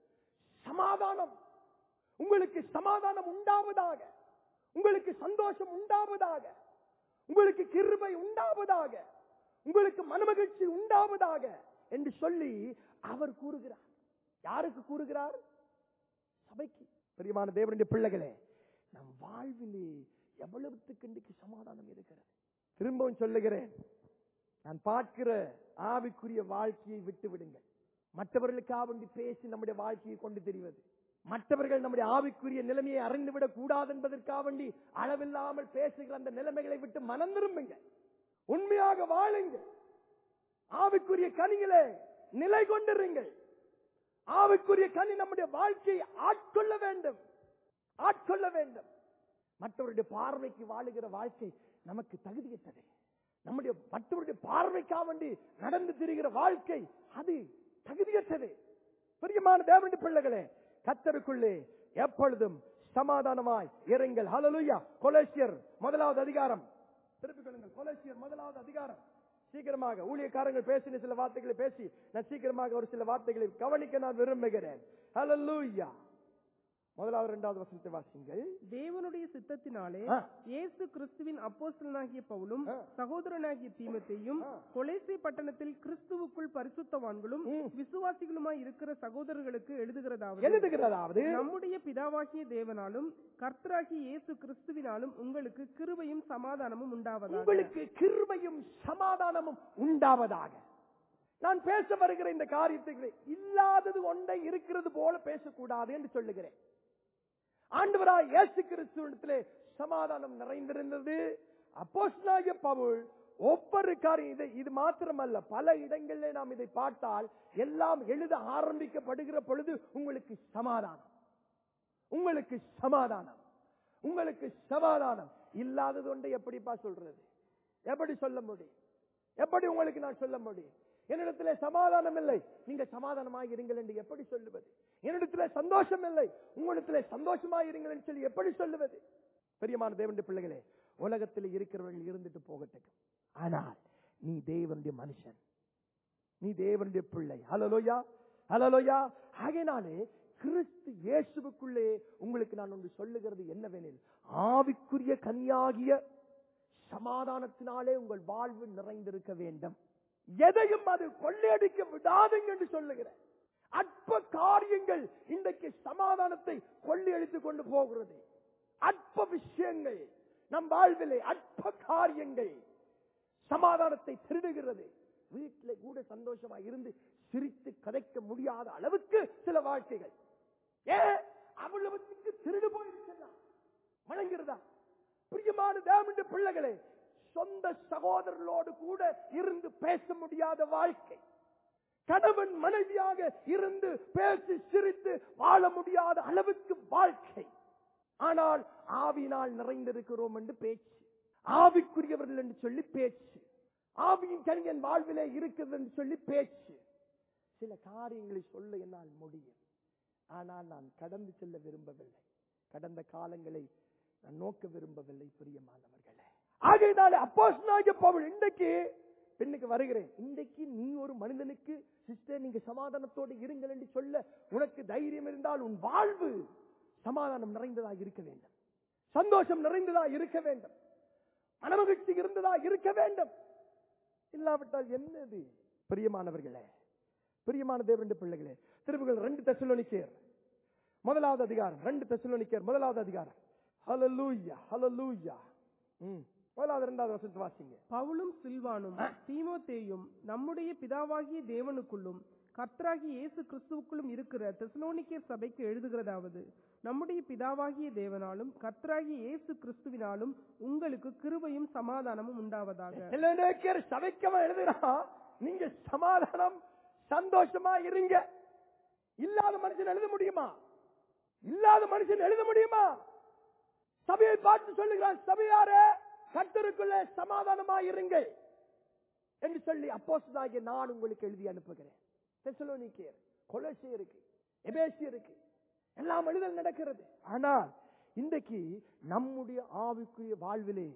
சமாதானம் உங்களுக்கு சமாதானம் உண்டாவதாக உங்களுக்கு சந்தோஷம் உண்டாவதாக உங்களுக்கு கிருபை உண்டாவதாக உங்களுக்கு மனமகிழ்ச்சி உண்டாவதாக என்று சொல்லி அவர் கூறுகிறார் யாருக்கு கூறுகிறார் சபைக்கு பிரியமான தேவனுடைய பிள்ளைகளே நம் வாழ்விலே எவ்வளவுத்துக்கு இன்றைக்கு சமாதானம் இருக்கிறது திரும்பவும் சொல்லுகிறேன் நான் பார்க்கிற ஆவிக்குரிய வாழ்க்கையை விட்டு விடுங்கள் மற்றவர்களுக்காக வேண்டி பேசி நம்முடைய வாழ்க்கையை கொண்டு தெரிவது மற்றவர்கள் நம்முடைய ஆவிக்குரிய நிலைமையை அறிந்துவிடக் கூடாது என்பதற்காக வேண்டி அளவில்லாமல் பேசுகிற அந்த நிலைமைகளை விட்டு மனம் திரும்புங்கள் உண்மையாக வாழுங்கள் ஆவிக்குரிய கனிகளே நிலை கொண்டிருங்கள் ஆவிக்குரிய கனி நம்முடைய வாழ்க்கையை ஆட்கொள்ள வேண்டும் ஆட்கொள்ள வேண்டும் மற்றவருடைய பார்வைக்கு வாழுகிற வாழ்க்கை நமக்கு தகுதியற்றது நம்முடைய மற்றவருடைய பார்வைக்காக வேண்டி நடந்து திரிகிற வாழ்க்கை அது தகுதியற்றது பிரியமான தேவனுடைய பிள்ளைகளே கத்தருக்குள்ளே எப்பொழுதும் சமாதானமாய் இருங்கள் ஹalleluya கொலேசியர் முதலாவது அதிகாரம் திருப்பிக் கொள்ளுங்கள் கொலேசியர் முதலாவது அதிகாரம் சீக்கிரமாக ஊழியக்காரங்கள் பேசின சில வார்த்தைகளை பேசி நான் சீக்கிரமாக ஒரு சில வார்த்தைகளை கவனிக்க நான் விரும்புகிறேன் ஹalleluya முதலாவது இரண்டாவது வசனத்தை வாசிங்கள் தேவனுடைய சித்தத்தினாலே ஆ. இயேசு கிறிஸ்துவின் அப்போஸ்தலனாகிய பவுலும் ஆ. சகோதரனாகிய தீமத்தையும் ஆ. கொலேசை பட்டணத்தில் கிறிஸ்துவுக்குள் பரிசுத்தவான்களும் ம். விசுவாசிகளுமாய் இருக்கிற சகோதரர்களுக்கு எழுதுகிறதாவது எழுதுகிறதாவது நம்முடைய பிதாவாகிய தேவனாலும் கர்த்தராகிய இயேசு கிறிஸ்துவினாலும் உங்களுக்கு கிருபையும் சமாதானமும் உண்டாவதாக உங்களுக்கு கிருபையும் சமாதானமும் உண்டாவதாக நான் பேச வருகிற இந்த காரியத்தை இல்லாதது ஒன்றை இருக்கிறது போல பேசக்கூடாது என்று சொல்லுகிறேன் ஆண்டவராய் இயேசு கிறிஸ்துவிடத்திலே சமாதானம் நிறைந்திருந்தது அப்போஸ்தலனாகிய பவுல் ஒவ்வொரு காரியம் இதை இது மாத்திரமல்ல பல இடங்களிலே நாம் இதை பார்த்தால் எல்லாம் எழுத ஆரம்பிக்கப்படுகிற பொழுது உங்களுக்கு சமாதானம் உங்களுக்கு சமாதானம் உங்களுக்கு சமாதானம் இல்லாதது ஒன்றை எப்படிப்பா சொல்றது எப்படி சொல்ல முடியும் எப்படி உங்களுக்கு நான் சொல்ல முடியும் என்னிடத்திலே சமாதானம் இல்லை நீங்க சமாதானமாக இருங்கள் என்று எப்படி சொல்லுவது என்னிடத்திலே சந்தோஷம் இல்லை உங்களிடத்திலே சந்தோஷமாக இருங்கள் என்று சொல்லி எப்படி சொல்லுவது பெரியமான தேவனுடைய பிள்ளைகளே உலகத்தில் இருக்கிறவர்கள் இருந்துட்டு போகட்டும் ஆனால் நீ தேவனுடைய மனுஷன் நீ தேவனுடைய பிள்ளை ஹலலோயா ஹலலோயா ஆகையினாலே கிறிஸ்து இயேசுவுக்குள்ளே உங்களுக்கு நான் ஒன்று சொல்லுகிறது என்னவெனில் ஆவிக்குரிய கனியாகிய சமாதானத்தினாலே உங்கள் வாழ்வு நிறைந்திருக்க வேண்டும் எதையும் அது கொள்ளையடிக்க விடாதுங்க என்று சொல்லுகிறேன் அற்ப காரியங்கள் இன்றைக்கு சமாதானத்தை கொள்ளையடித்துக் கொண்டு போகிறது அற்ப விஷயங்கள் நம் வாழ்விலே அற்ப காரியங்கள் சமாதானத்தை திருடுகிறது வீட்டிலே கூட சந்தோஷமா இருந்து சிரித்து கதைக்க முடியாத அளவுக்கு சில வாழ்க்கைகள் ஏன் அவ்வளவுக்கு திருடு போயிருக்கலாம் வழங்குகிறதா பிரியமான தேவனுடைய பிள்ளைகளே சொந்த சகோதரர்களோடு கூட இருந்து பேச முடியாத வாழ்க்கை கணவன் மனைவியாக இருந்து பேசி சிரித்து வாழ முடியாத அளவுக்கு வாழ்க்கை ஆனால் ஆவினால் நிறைந்திருக்கிறோம் என்று பேச்சு ஆவிக்குரியவர்கள் என்று சொல்லி பேச்சு ஆவியின் கனி என் வாழ்விலே இருக்குதுன்னு சொல்லி பேச்சு சில காரியங்களை சொல்ல என்னால் முடியும் ஆனால் நான் கடந்து செல்ல விரும்பவில்லை கடந்த காலங்களை நான் நோக்க விரும்பவில்லை பிரியமானவர்களே ஆகையினால அப்போஸ்தலனாகிய பவுல் இன்றைக்கு பெண்ணுக்கு வருகிறேன் இன்றைக்கு நீ ஒரு மனிதனுக்கு சிஸ்டர் நீங்க சமாதானத்தோடு இருங்கள் என்று சொல்ல உனக்கு தைரியம் இருந்தால் உன் வாழ்வு சமாதானம் நிறைந்ததா இருக்க வேண்டும் சந்தோஷம் நிறைந்ததா இருக்க வேண்டும் மனமகிழ்ச்சி இருந்ததா இருக்க வேண்டும் இல்லாவிட்டால் என்னது பிரியமானவர்களே பிரியமான தேவனுடைய பிள்ளைகளே திருப்புகள் ரெண்டு தெசலோனிக்கேர் முதலாவது அதிகாரம் ரெண்டு தெசலோனிக்கேர் முதலாவது அதிகாரம் ஹalleluya ஹalleluya ம் முதலாவது இரண்டாவது வசனத்தை வாசிங்க பவுலும் சில்வானும் தீமோத்தேயும் நம்முடைய பிதாவாகிய தேவனுக்குள்ளும் கர்த்தராகிய இயேசு கிறிஸ்துவுக்குள்ளும் இருக்கிற தெசலோனிக்கேர் சபைக்கு எழுதுகிறதாவது நம்முடைய பிதாவாகிய தேவனாலும் கர்த்தராகிய இயேசு கிறிஸ்துவினாலும் உங்களுக்கு கிருபையும் சமாதானமும் உண்டாவதாக தெசலோனிக்கேர் சபைக்கவன் எழுதுறா நீங்க சமாதானம் சந்தோஷமா இருங்க இல்லாத மனுஷன் எழுத முடியுமா இல்லாத மனுஷன் எழுத முடியுமா சபையை பார்த்து சொல்லுகிறான் சபையாரே கர்த்தருக்குள்ளே சமாதானமா இருங்கள் என்று சொல்லி அப்போஸ்தலனாகிய நான் உங்களுக்கு எழுதி அனுப்புகிறேன் தெசலோனிக்கேர் கொலோசியருக்கு எபேசியருக்கு எல்லாம் எழுதல் நடக்கிறது ஆனால் இன்றைக்கு நம்முடைய ஆவிக்குரிய வாழ்விலே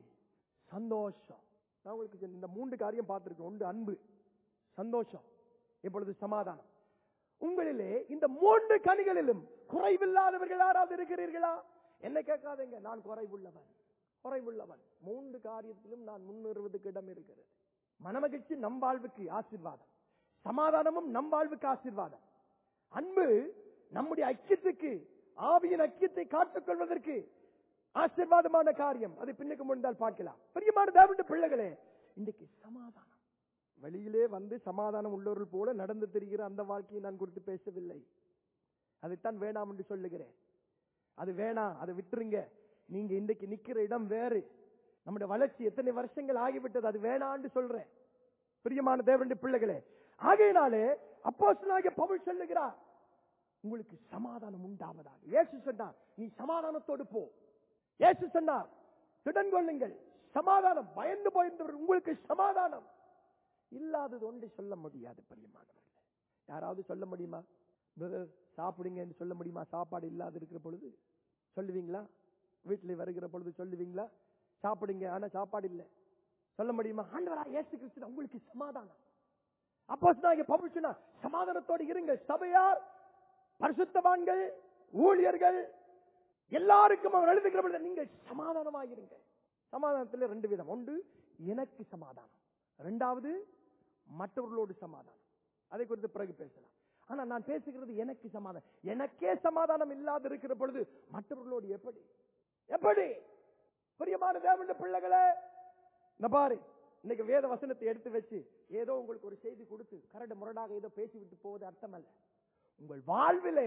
சந்தோஷம் நான் உங்களுக்கு சொன்னேன், இந்த மூன்று காரியம் பார்த்திருக்கேன் ஒன்று அன்பு சந்தோஷம் இப்பொழுது சமாதானம் உங்களிலே இந்த மூன்று கனிகளிலும் குறைவில்லாதவர்கள் யாராவது இருக்கிறீர்களா என்ன கேட்காதீங்க நான் குறைவுள்ளவன் குறைவுள்ளவன் மூன்று காரியத்திலும் நான் முன்னேறுவதற்கு இடம் இருக்கிறது மனமகிழ்ச்சி நம் வாழ்வுக்கு ஆசீர்வாதம் சமாதானமும் நம் வாழ்வுக்கு ஆசீர்வாதம் அன்பு நம்முடைய ஐக்கியத்துக்கு ஆவியின் ஐக்கியத்தை காத்துக் கொள்வதற்கு ஆசீர்வாதமான காரியம் அதை பின்னுக்கு முடிந்தால் பார்க்கலாம் பிரியமான தேவனுடைய பிள்ளைகளே இன்றைக்கு சமாதானம் வெளியிலே வந்து சமாதானம் உள்ளவர்கள் போல நடந்து தெரிகிற அந்த வாழ்க்கையை நான் குறித்து பேசவில்லை அதைத்தான் வேணாம் என்று சொல்லுகிறேன் அது வேணாம் அதை விட்டுருங்க நீங்க இன்றைக்கு நிக்கிற இடம் வேறு நம்முடைய வளர்ச்சி எத்தனை வருஷங்கள் ஆகிவிட்டது அது வேணான்னு சொல்றேன் பிரியமான தேவனுடைய பிள்ளைகளே ஆகையினாலே அப்போஸ்தலனாகிய பவுல் சொல்லுகிறார் உங்களுக்கு சமாதானம் உண்டாவதாக இயேசு சொன்னார் நீ சமாதானத்தோடு போ இயேசு சொன்னார் திடன் கொள்ளுங்கள் சமாதானம் பயந்து போயிருந்தவர் உங்களுக்கு சமாதானம் இல்லாதது ஒன்றை சொல்ல முடியாது பிரியமானவர்களே யாராவது சொல்ல முடியுமா பிரதர் சாப்பிடுங்கன்னு சொல்ல முடியுமா சாப்பாடு இல்லாத இருக்கிற பொழுது சொல்லுவீங்களா வீட்டில் வருகிற பொழுது சொல்லுவீங்களா சாப்பிடுங்க ஆனா சாப்பாடு இல்லை சொல்ல முடியுமா ஆண்டவரா இயேசு கிறிஸ்து உங்களுக்கு சமாதானம் அப்போ பவுல் சொன்னார் சமாதானத்தோடு இருங்க சபையார் பரிசுத்தவான்கள் ஊழியர்கள் எல்லாருக்கும் அவர் எழுதுகிற பொழுது நீங்கள் சமாதானமாயிருங்க சமாதானத்தில் ரெண்டு விதம் ஒன்று எனக்கு சமாதானம் இரண்டாவது மற்றவர்களோடு சமாதானம் அதை குறித்து பிறகு பேசலாம் ஆனா நான் பேசுகிறது எனக்கு சமாதானம் எனக்கே சமாதானம் இல்லாத இருக்கிற பொழுது மற்றவர்களோடு எப்படி எப்படி பிரியமான தேவனுடைய பிள்ளைகளே இந்த பாரு இன்னைக்கு வேத வசனத்தை எடுத்து வச்சு ஏதோ உங்களுக்கு ஒரு செய்தி கொடுத்து கரடு முரடாக ஏதோ பேசி விட்டு போவது அர்த்தம் அல்ல உங்கள் வாழ்விலே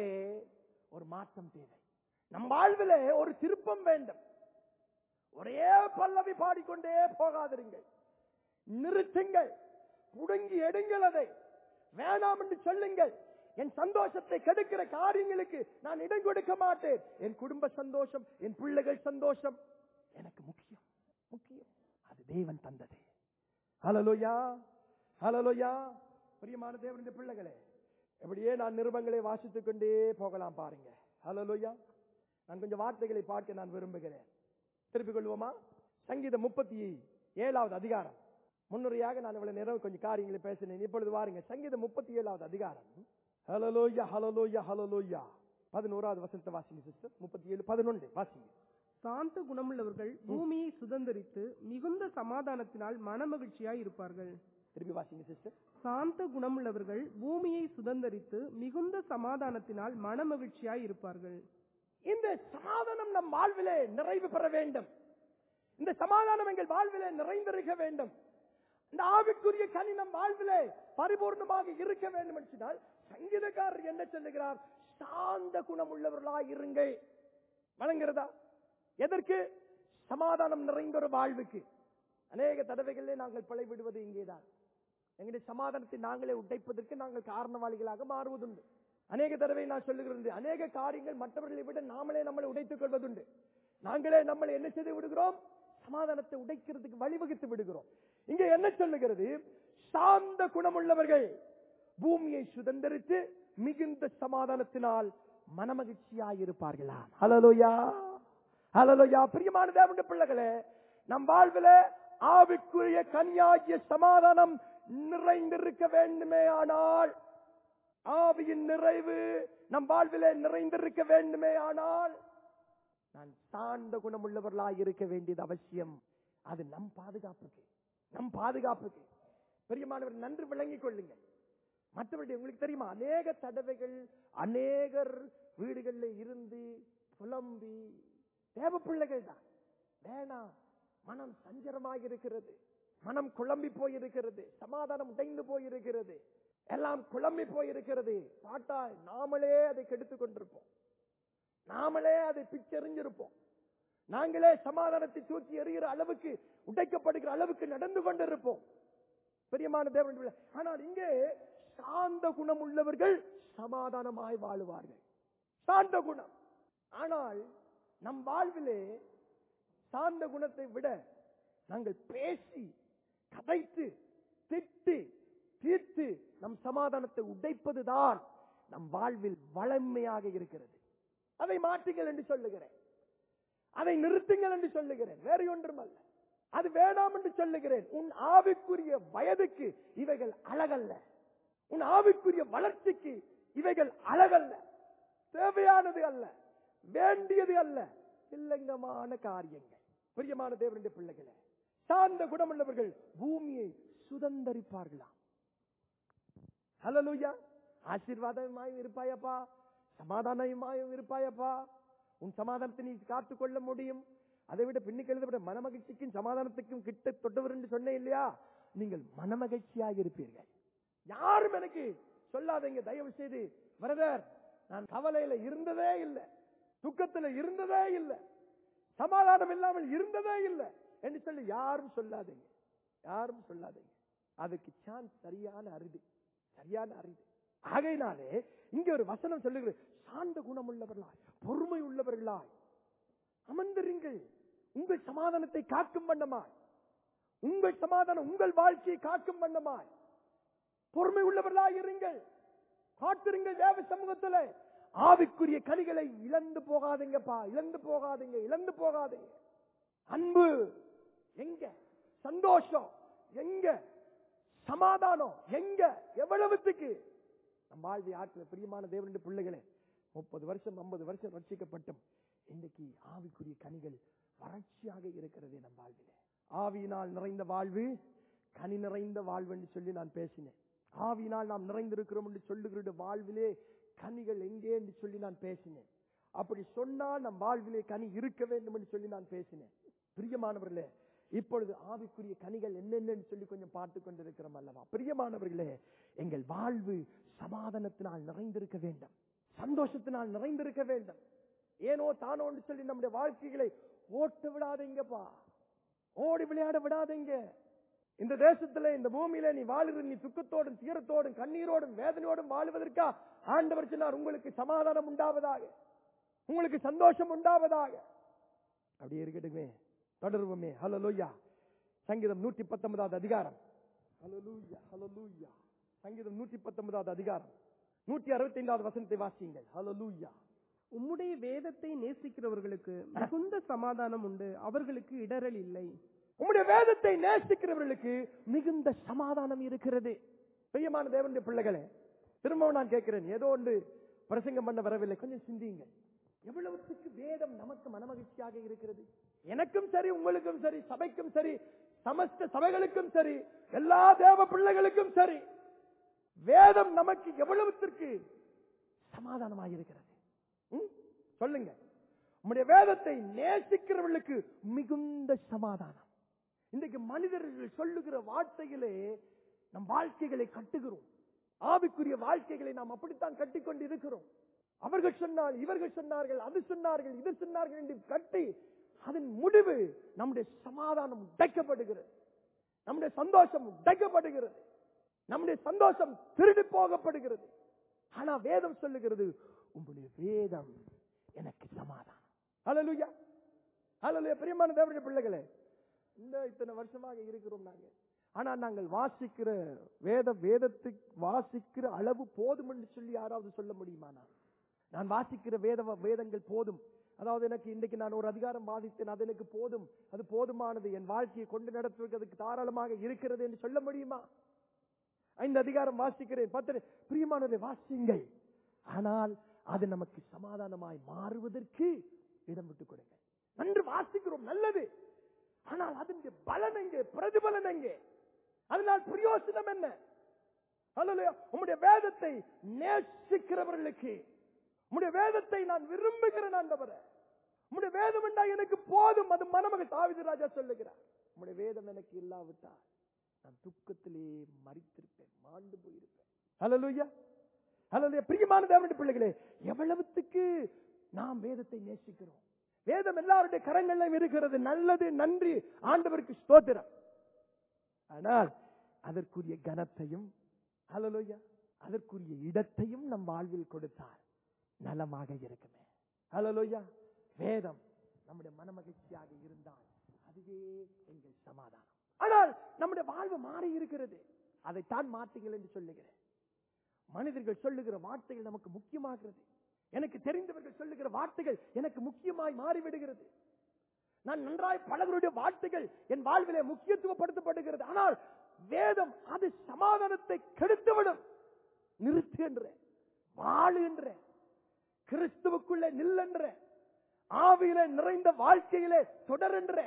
ஒரு மாற்றம் தேவை நம் வாழ்விலே ஒரு திருப்பம் வேண்டும் ஒரே பல்லவி பாடிக்கொண்டே போகாதிருங்கள் நிறுத்துங்கள் புடுங்கி எடுங்கள் அதை வேணாம் என்று சொல்லுங்கள் என் சந்தோஷத்தை கெடுக்கிற காரியங்களுக்கு நான் இடம் கொடுக்க மாட்டேன் என் குடும்ப சந்தோஷம் என் பிள்ளைகள் சந்தோஷம் எனக்கு முக்கியம் முக்கியம் அது தேவன் தந்தது ஹலலோயா ஹலலோயா பிரியமான தேவனுடைய பிள்ளைகளே எப்படியே நான் நிருபங்களை வாசித்துக் கொண்டே போகலாம் பாருங்க ஹலலோயா நான் கொஞ்சம் வார்த்தைகளை பார்க்க நான் விரும்புகிறேன் திருப்பிக் கொள்வோமா சங்கீதம் முப்பத்தி ஏழாவது அதிகாரம் முன்னுரையாக நான் இவ்வளவு நேரம் கொஞ்சம் காரியங்களை பேசினேன் இப்பொழுது வாருங்க சங்கீதம் முப்பத்தி ஏழாவது அதிகாரம் ஹலலோயா ஹலலோயா ஹலலோயா பதினோராவது வசனத்தை வாசிங்க சிஸ்டர் முப்பத்தி ஏழு பதினொன்று வாசிங்க சாந்த குணமுள்ளவர்கள் பூமியை சுதந்தரித்து மிகுந்த சமாதானத்தினால் மனமகிழ்ச்சியாய் இருப்பார்கள் திருப்பி வாசிங்க சிஸ்டர் சாந்த குணமுள்ளவர்கள் பூமியை சுதந்தரித்து மிகுந்த சமாதானத்தினால் மனமகிழ்ச்சியாய் இருப்பார்கள் இந்த சமாதானம் நம் வாழ்விலே நிறைவு பெற வேண்டும் இந்த சமாதானம் எங்கள் வாழ்விலே நிறைந்திருக்க வேண்டும் இந்த ஆவிக்குரிய கனி நம் வாழ்விலே பரிபூர்ணமாக இருக்க வேண்டும் என்று சொன்னால் சங்கீதக்காரர் என்ன சொல்லுகிறார் சாந்த குணம் உள்ளவர்களாய் இருங்கள் வழங்குகிறதா எதற்கு சமாதானம் நிறைந்த ஒரு வாழ்வுக்கு அநேக தடவைகளிலே நாங்கள் பிழை விடுவது இங்கேதான் எங்களுடைய சமாதானத்தை நாங்களே உடைப்பதற்கு நாங்கள் காரணவாளிகளாக மாறுவதுண்டு அநேக தடவை நான் சொல்லுகிறது அநேக காரியங்கள் மற்றவர்களை விட நாமளே நம்மளை உடைத்துக் கொள்வதுண்டு நாங்களே நம்மளை என்ன செய்து விடுகிறோம் சமாதானத்தை உடைக்கிறதுக்கு வழிவகுத்து விடுகிறோம் இங்க என்ன சொல்லுகிறது சாந்த குணமுள்ளவர்கள் பூமியை சுதந்திரித்து மிகுந்த சமாதானத்தினால் மனமகிழ்ச்சியாயிருப்பார்களா ஹலலோயா ஹலலோயா பிரியமான தேவனுடைய பிள்ளைகளே நம் வாழ்வில ஆவிக்குரிய கன்யாகிய சமாதானம் நிறைந்திருக்க வேண்டுமே ஆனால் ஆவியின் நிறைவு நம் வாழ்விலே நிறைந்திருக்க வேண்டுமே ஆனால் நான் சார்ந்த குணமுள்ளவர்களாய் இருக்க வேண்டியது அவசியம் அது நம் பாதுகாப்புக்கு நம் பாதுகாப்புக்கு பெரியமானவர் நன்று விளங்கிக் கொள்ளுங்கள் மற்றவர்கள் உங்களுக்கு தெரியுமா அநேக தடவைகள் அநேகர் வீடுகளில் இருந்து புலம்பி தேவ பிள்ளைகள் தான் வேணாம் மனம் சஞ்சலமாக இருக்கிறது மனம் குழம்பி போயிருக்கிறது சமாதானம் உடைந்து போயிருக்கிறது எல்லாம் குழம்பி போயிருக்கிறது பாட்டா நாமளே அதை கெடுத்துக் கொண்டிருப்போம் நாமளே அதை பிச்செறிஞ்சிருப்போம் நாங்களே சமாதானத்தை தூக்கி எறிகிற அளவுக்கு உடைக்கப்படுகிற அளவுக்கு நடந்து கொண்டிருப்போம் பெரியமான தேவன் பிள்ளை. ஆனால் இங்கே சாந்த குணம் உள்ளவர்கள் சமாதானமாய் வாழுவார்கள் சாந்த குணம் ஆனால் நம் வாழ்விலே சாந்த குணத்தை விட நாங்கள் பேசி கதைத்து திட்டு தீர்த்து நம் சமாதானத்தை உடைப்பதுதான் நம் வாழ்வில் வளமையாக இருக்கிறது அதை மாற்றுங்கள் என்று சொல்லுகிறேன் அதை நிறுத்துங்கள் என்று சொல்லுகிறேன் வேறு ஒன்றும் அல்ல அது வேண்டாம் என்று சொல்லுகிறேன் உன் ஆவிக்குரிய வயதுக்கு இவைகள் அழகல்ல உன் ஆவிக்குரிய வளர்ச்சிக்கு இவைகள் அழகல்ல தேவையானது அல்ல வேண்டியது அல்ல இல்லங்கமான காரியங்கள் பிரியமான தேவனுடைய பிள்ளைகளே சார்ந்த குணமுள்ளவர்கள் பூமியை சுதந்தரிப்பார்களாம் ஹலலூயா ஆசீர்வாதமாயும் இருப்பாயப்பா சமாதானமாயும் இருப்பாயப்பா உன் சமாதானத்தை நீ காத்துக் கொள்ள முடியும் அதை விட பின்னுக்கு எழுதப்பட்ட மனமகிழ்ச்சிக்கும் சமாதானத்துக்கும் கிட்ட தொட்டவர் என்று சொன்னேன் இல்லையா நீங்கள் மனமகிழ்ச்சியாக இருப்பீர்கள் யாரும் எனக்கு சொல்லாதீங்க தயவு செய்து பிரதர் நான் கவலையில இருந்ததே இல்லை துக்கத்துல இருந்ததே இல்லை சமாதானம் இல்லாமல் இருந்ததே இல்லை என்று சொல்லி யாரும் சொல்லாதீங்க யாரும் சொல்லாதீங்க அதுக்கு சான்ஸ் சரியான அரிது சரியான அரிது ஆகையினாலே இங்க ஒரு வசனம் சொல்லுகிறது சாந்த குணமுள்ளவர்களாய் பொறுமை உள்ளவர்களாய் அமர்ந்திருங்கள் உங்கள் சமாதானத்தை காக்கும் வண்ணமாய் உங்கள் சமாதானம் உங்கள் வாழ்க்கையை காக்கும் வண்ணமாய் பொறுமை உள்ளவர்களாய் இருங்கள் காத்திருங்கள் தேவ சமூகத்துல ஆவிக்குரிய கனிகளை இழந்து போகாதீங்கப்பா இழந்து போகாதீங்க இழந்து போகாதீங்க அன்பு எங்க சந்தோஷம் எங்க சமாதானம் எங்க எவ்வளவுத்துக்கு நம் வாழ்வி ஆற்றில் பிரியமான தேவனுடைய பிள்ளைகளே முப்பது வருஷம் ஐம்பது வருஷம் ரட்சிக்கப்பட்டும் இன்னைக்கு ஆவிக்குரிய கனிகள் வறட்சியாக இருக்கிறதே நம் வாழ்விலே ஆவியினால் நிறைந்த வாழ்வு கனி நிறைந்த வாழ்வு என்று சொல்லி நான் பேசினேன் ஆவியினால் நாம் நிறைந்திருக்கிறோம் என்று சொல்லுகிற வாழ்விலே கனிகள் எங்கே என்று சொல்லி நான் பேசினேன் அப்படி சொன்னால் நம் வாழ்விலே கனி இருக்க வேண்டும் என்று சொல்லி நான் பேசினேன் பிரியமானவர்களே இப்பொழுது ஆவிக்குரிய கனிகள் என்னென்னு சொல்லி கொஞ்சம் பார்த்து கொண்டிருக்கிறோம் அல்லவா பிரியமானவர்களே எங்கள் வாழ்வு சமாதானத்தினால் நிறைந்திருக்க வேண்டும் சந்தோஷத்தினால் நிறைந்திருக்க வேண்டும் ஏனோ தானோ என்று சொல்லி நம்முடைய வாழ்க்கைகளை ஓட்டு விடாதீங்கப்பா ஓடி விளையாட விடாதீங்க இந்த தேசத்துல இந்த பூமியில நீ வாழுற நீ துக்கத்தோடும் தீரத்தோடும் கண்ணீரோடும் வேதனையோடும் வாழ்வதற்கா ஆண்டவர் சொன்னார் உங்களுக்கு சமாதானம் உண்டாவதாக உங்களுக்கு சந்தோஷம் உண்டாவதாக அப்படியே இருக்கட்டுமே தொடருவோமே ஹலலூயா சங்கீதம் நூற்றி பத்தொன்பதாவது அதிகாரம் ஹலலூயா ஹலலூயா சங்கீதம் நூற்றி பத்தொன்பதாவது அதிகாரம் நூற்றி அறுபத்தி ஐந்தாவது வசனத்தை வாசியுங்கள் ஹலலூயா உம்முடைய வேதத்தை நேசிக்கிறவர்களுக்கு மிகுந்த சமாதானம் உண்டு அவர்களுக்கு இடரல் இல்லை உம்முடைய வேதத்தை நேசிக்கிறவர்களுக்கு மிகுந்த சமாதானம் இருக்கிறது பிரியமான தேவனுடைய பிள்ளைகளே திரும்பவும் நான் கேட்கிறேன் ஏதோ ஒன்று பிரசங்கம் பண்ண வரவில்லை கொஞ்சம் சிந்தியுங்கள் எவ்வளவுக்கு வேதம் நமக்கு மனமகிழ்ச்சியாக இருக்கிறது எனக்கும் சரி உங்களுக்கும் சரி சபைக்கும் சரி சமஸ்த சபைகளுக்கும் சரி எல்லா தேவ பிள்ளைகளுக்கும் சரி வேதம் நமக்கு எவ்வளவுத்திற்கு சமாதானமாக இருக்கிறது ம்? சொல்லுங்க உம்முடைய வேதத்தை நேசிக்கிறவர்களுக்கு மிகுந்த சமாதானம் இன்றைக்கு மனிதர்கள் சொல்லுகிற வார்த்தைகளே நம் வாழ்க்கைகளை கட்டுகிறோம் ஆவிக்குரிய வாழ்க்கைகளை நாம் அப்படித்தான் கட்டிக்கொண்டு இருக்கிறோம் அவர்கள் சொன்னால் இவர்கள் சொன்னார்கள் அது சொன்னார்கள் இது சொன்னார்கள் என்று கட்டி அதன் முடிவு நம்முடைய சமாதானம் உடைக்கப்படுகிறது நம்முடைய சந்தோஷம் உடைக்கப்படுகிறது நம்முடைய சந்தோஷம் திருடி போகப்படுகிறது ஆனா வேதம் சொல்லுகிறது உங்களுடைய வேதம் எனக்கு சமாதானம் ஹalleluya ஹalleluya பிரியமான தேவனுடைய பிள்ளைகளே இந்த இத்தனை வருஷமாக இருக்கிறோம் நாங்க ஆனா நாங்கள் வாசிக்கிற வேத வேதத்துக்கு வாசிக்கிற அளவு போதும் என்று சொல்லி யாராவது சொல்ல முடியுமா நான் நான் வாசிக்கிற வேத வேதங்கள் போதும் அதாவது எனக்கு இன்றைக்கு நான் ஒரு அதிகாரம் வாதித்தேன் அது எனக்கு போதும் அது போதுமானது என் வாழ்க்கையை கொண்டு நடத்துவதற்கு தாராளமாக இருக்கிறது என்று சொல்ல முடியுமா ஐந்து அதிகாரம் வாசிக்கிறேன் பத்து பிரியமானதை வாசியுங்கள் ஆனால் அது நமக்கு சமாதானமாய் மாறுவதற்கு இடம் விட்டுக் கொடுங்க நன்று வாசிக்கிறோம் நல்லது ஆனால் அதனுடைய பலன் எங்கே பிரதிபலன் எங்கே அதனால் பிரயோசனம் என்ன அல்லையா உம்முடைய வேதத்தை நேசிக்கிறவர்களுக்கு உம்முடைய வேதத்தை நான் விரும்புகிறேன் ஆண்டவரே உம்முடைய வேதம் என்றா எனக்கு போதும் அது மணமகள் தாவித ராஜா சொல்லுகிறார் உம்முடைய வேதம் எனக்கு இல்லாவிட்டால் நான் துக்கத்திலே மறித்திருப்பேன் மாண்டு போயிருப்பேன் ஹalleluya ஹalleluya பிரியமான தேவனுடைய பிள்ளைகளே எவ்வளவுத்துக்கு நாம் வேதத்தை நேசிக்கிறோம் வேதம் எல்லாருடைய கரங்களிலும் இருக்கிறது நல்லது நன்றி ஆண்டவருக்கு ஸ்தோத்திரம் ஆனால் அதற்குரிய கனத்தையும் ஹalleluya அதற்குரிய இடத்தையும் நம் வாழ்வில் கொடுத்தால் நலமாக இருக்குமே ஹalleluya வேதம் நம்முடைய மனமகிழ்ச்சியாக இருந்தால் அதுவே எங்கள் சமாதானம் ஆனால் நம்முடைய வாழ்வு மாறி இருக்கிறது அதைத்தான் மாற்றுங்கள் என்று சொல்லுகிறேன் மனிதர்கள் சொல்லுகிற வார்த்தைகள் நமக்கு முக்கியமாகிறது எனக்கு தெரிந்தவர்கள் சொல்லுகிற வார்த்தைகள் எனக்கு முக்கியமாய் மாறிவிடுகிறது நான் நன்றாய் பலவருடைய வார்த்தைகள் என் வாழ்விலே முக்கியத்துவப்படுத்தப்படுகிறது ஆனால் வேதம் அது சமாதானத்தை கெடுத்துவிடும் நிறுத்து என்ற வாழு என்ற கிறிஸ்துவுக்குள்ளே நில்லென்ற ஆவியிலே நிறைந்த வாழ்க்கையிலே தொடர் என்ற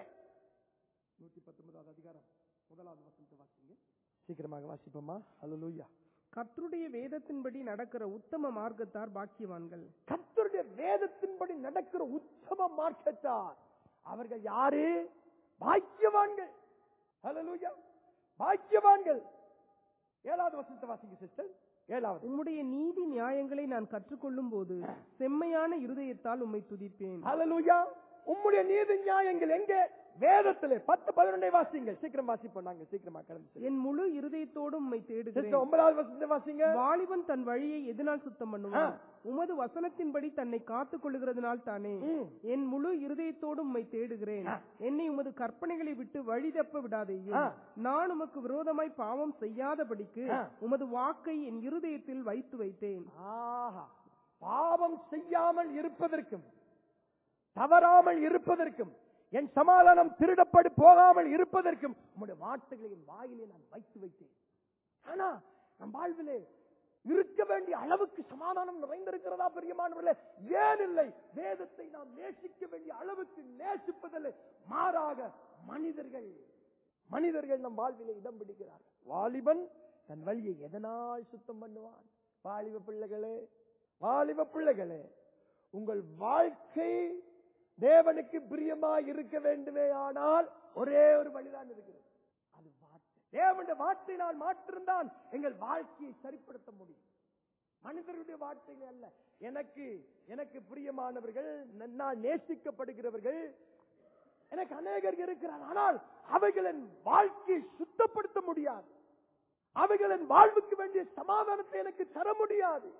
நூத்தி பத்தொன்பதாவது அதிகாரம் முதலாவது வசனத்தை வாசிங்க சீக்கிரமாக வாசிப்போமா அல்லூயா கர்த்தருடைய வேதத்தின்படி நடக்கிற உத்தம மார்க்கத்தார் பாக்கியவான்கள் கர்த்தருடைய வேதத்தின்படி நடக்கிற உத்தம மார்க்கத்தார் அவர்கள் யாரு பாக்கியவான்கள் ஹalleluya பாக்கியவான்கள் ஏழாவது வசனத்தை வாசிங்க சிஸ்டர் ஏழாவது உம்முடைய நீதி நியாயங்களை நான் கற்றுக்கொள்ளும் போது செம்மையான இருதயத்தால் உம்மை துதிப்பேன் ஹalleluya உம்முடைய நீதி நியாயங்கள் எங்கே வேதத்திலே பத்து பதினொன்றை வாசிங்க சீக்கிரம் வாசிப்போம் நாங்க சீக்கிரமா கடந்து செல்லுங்க. என் முழு இருதயத்தோடு உம்மை தேடுகிறேன் சிஸ்டர் ஒன்பதாவது வசனத்தை வாசிங்க வாலிபன் தன் வழியை எதனால் சுத்தம் பண்ணுவான் உமது வசனத்தின்படி தன்னை காத்துக் கொள்ளுகிறதுனால் தானே ம். என் முழு இருதயத்தோடு உம்மை தேடுகிறேன் என்னை உமது கற்பனைகளை விட்டு வழி தப்ப விடாதேயும் ஆ. நான் உமக்கு விரோதமாய் பாவம் செய்யாதபடிக்கு ஆ. உமது வாக்கை என் இருதயத்தில் வைத்து வைத்தேன் ஆஹா பாவம் செய்யாமல் இருப்பதற்கும் தவறாமல் இருப்பதற்கும் என் சமாதானம் திருடப்பட்டு போகாமல் இருப்பதற்கும் உம்முடைய வார்த்தைகளை என் வாயிலே நான் வைத்து வைத்தேன் ஆனா நம் வாழ்விலே இருக்க வேண்டிய அளவுக்கு சமாதானம் நிறைந்திருக்கிறதா பெரியமானவர்களே ஏன் இல்லை வேதத்தை நாம் நேசிக்க வேண்டிய அளவுக்கு நேசிப்பதில்லை மாறாக மனிதர்கள் மனிதர்கள் நம் வாழ்விலே இடம் பிடிக்கிறார்கள் வாலிபன் தன் வழியை எதனால் சுத்தம் பண்ணுவான் வாலிப பிள்ளைகளே வாலிப பிள்ளைகளே உங்கள் வாழ்க்கை தேவனுக்கு பிரியமாய் இருக்க வேண்டுமே ஆனால் ஒரே ஒரு வழிதான் இருக்கிறது அது வார்த்தை தேவனுடைய வார்த்தையினால் மாற்றிருந்தான் எங்கள் வாழ்க்கையை சரிப்படுத்த முடியும் மனிதர்களுடைய வார்த்தைகள் அல்ல எனக்கு எனக்கு பிரியமானவர்கள் நான் நேசிக்கப்படுகிறவர்கள் எனக்கு அநேகர் இருக்கிறார் ஆனால் அவைகளின் வாழ்க்கையை சுத்தப்படுத்த முடியாது அவைகளின் வாழ்வுக்கு வேண்டிய சமாதானத்தை எனக்கு தர முடியாது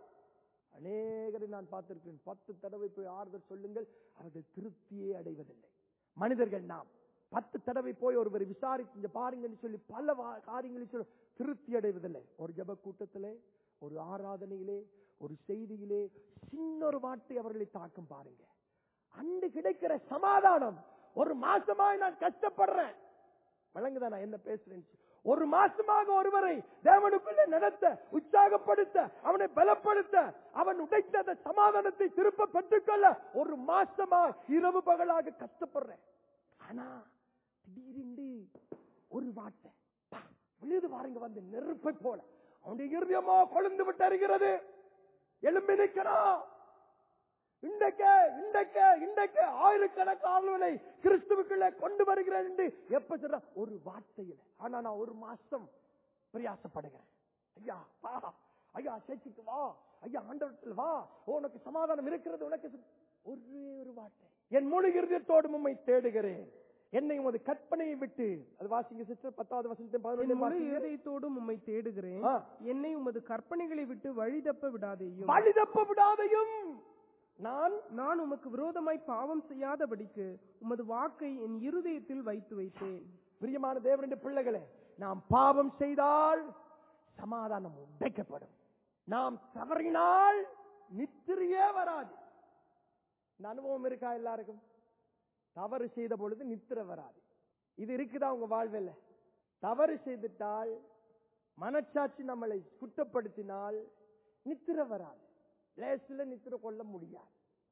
அநேகரை நான் பார்த்திருக்கிறேன் பத்து தடவை போய் ஆறுதல் சொல்லுங்கள் அவர்கள் திருப்தியே அடைவதில்லை மனிதர்கள் நாம் பத்து தடவை போய் ஒருவரை விசாரித்து இங்க பாருங்கன்னு சொல்லி பல வா- காரியங்களை சொல்லி திருப்தி அடைவதில்லை ஒரு ஜப கூட்டத்திலே ஒரு ஆராதனையிலே ஒரு செய்தியிலே சின்ன ஒரு வார்த்தை அவர்களை தாக்கும் பாருங்க அன்று கிடைக்கிற சமாதானம் ஒரு மாசமாய் நான் கஷ்டப்படுறேன் விளங்குதா நான் என்ன பேசுறேன் ஒரு மாசமாக ஒருவரை தேவனுக்குள்ளே நடத்த உற்சாகப்படுத்த அவனை பலப்படுத்த அவன் உடைத்த அந்த சமாதானத்தை திரும்ப பெற்றுக்கொள்ள ஒரு மாசமா இரவு பகலாக கஷ்டப்படுறேன் ஆனா திடீரென்று ஒரு வார்த்தை பா, விழுது பாருங்க வந்து நெருப்பை போல அவனுடைய இருதயமா கொழுந்து விட்டு அறிகிறது எழும்பி நிற்கிறான் இன்றைக்கு இன்றைக்கு இன்றைக்கு ஆயிரக்கணக்கானவனை கிறிஸ்துவுக்குள்ள கொண்டு வருகிறேன் என்று எப்ப சொல்ற ஒரு வார்த்தையில ஆனா நான் ஒரு மாசம் பிரயாசப்படுகிறேன் ஐயா வா ஐயா சேர்ச்சிக்கு வா ஐயா ஆண்டவரத்தில் வா உனக்கு சமாதானம் இருக்கிறது உனக்கு சு- ஒரே ஒரு வார்த்தை என் முழு இருதயத்தோடு உம்மை தேடுகிறேன் என்னை உமது கற்பனையை விட்டு அது வாசிங்க சிஸ்டர் பத்தாவது வசனத்தை என் பதினொன்று முழு வாசிங்க. இருதயத்தோடும் உம்மை தேடுகிறேன் ஆ. என்னை உமது கற்பனைகளை விட்டு வழி தப்ப விடாதேயும் வழி தப்ப விடாதையும் நான் நான் உமக்கு விரோதமாய் பாவம் செய்யாதபடிக்கு உமது வாக்கை என் இருதயத்தில் வைத்து வைத்தேன் பிரியமான தேவனுடைய பிள்ளைகளே நாம் பாவம் செய்தால் சமாதானம் உடைக்கப்படும் நாம் தவறினால் நித்திரையே வராது இந்த அனுபவம் இருக்கா எல்லாருக்கும் தவறு செய்த பொழுது நித்திரை வராது இது இருக்குதா உங்க வாழ்வில் தவறு செய்துட்டால் மனச்சாட்சி நம்மளை குற்றப்படுத்தினால் நித்திரை வராது லேசில நித்திரை கொள்ள முடியாது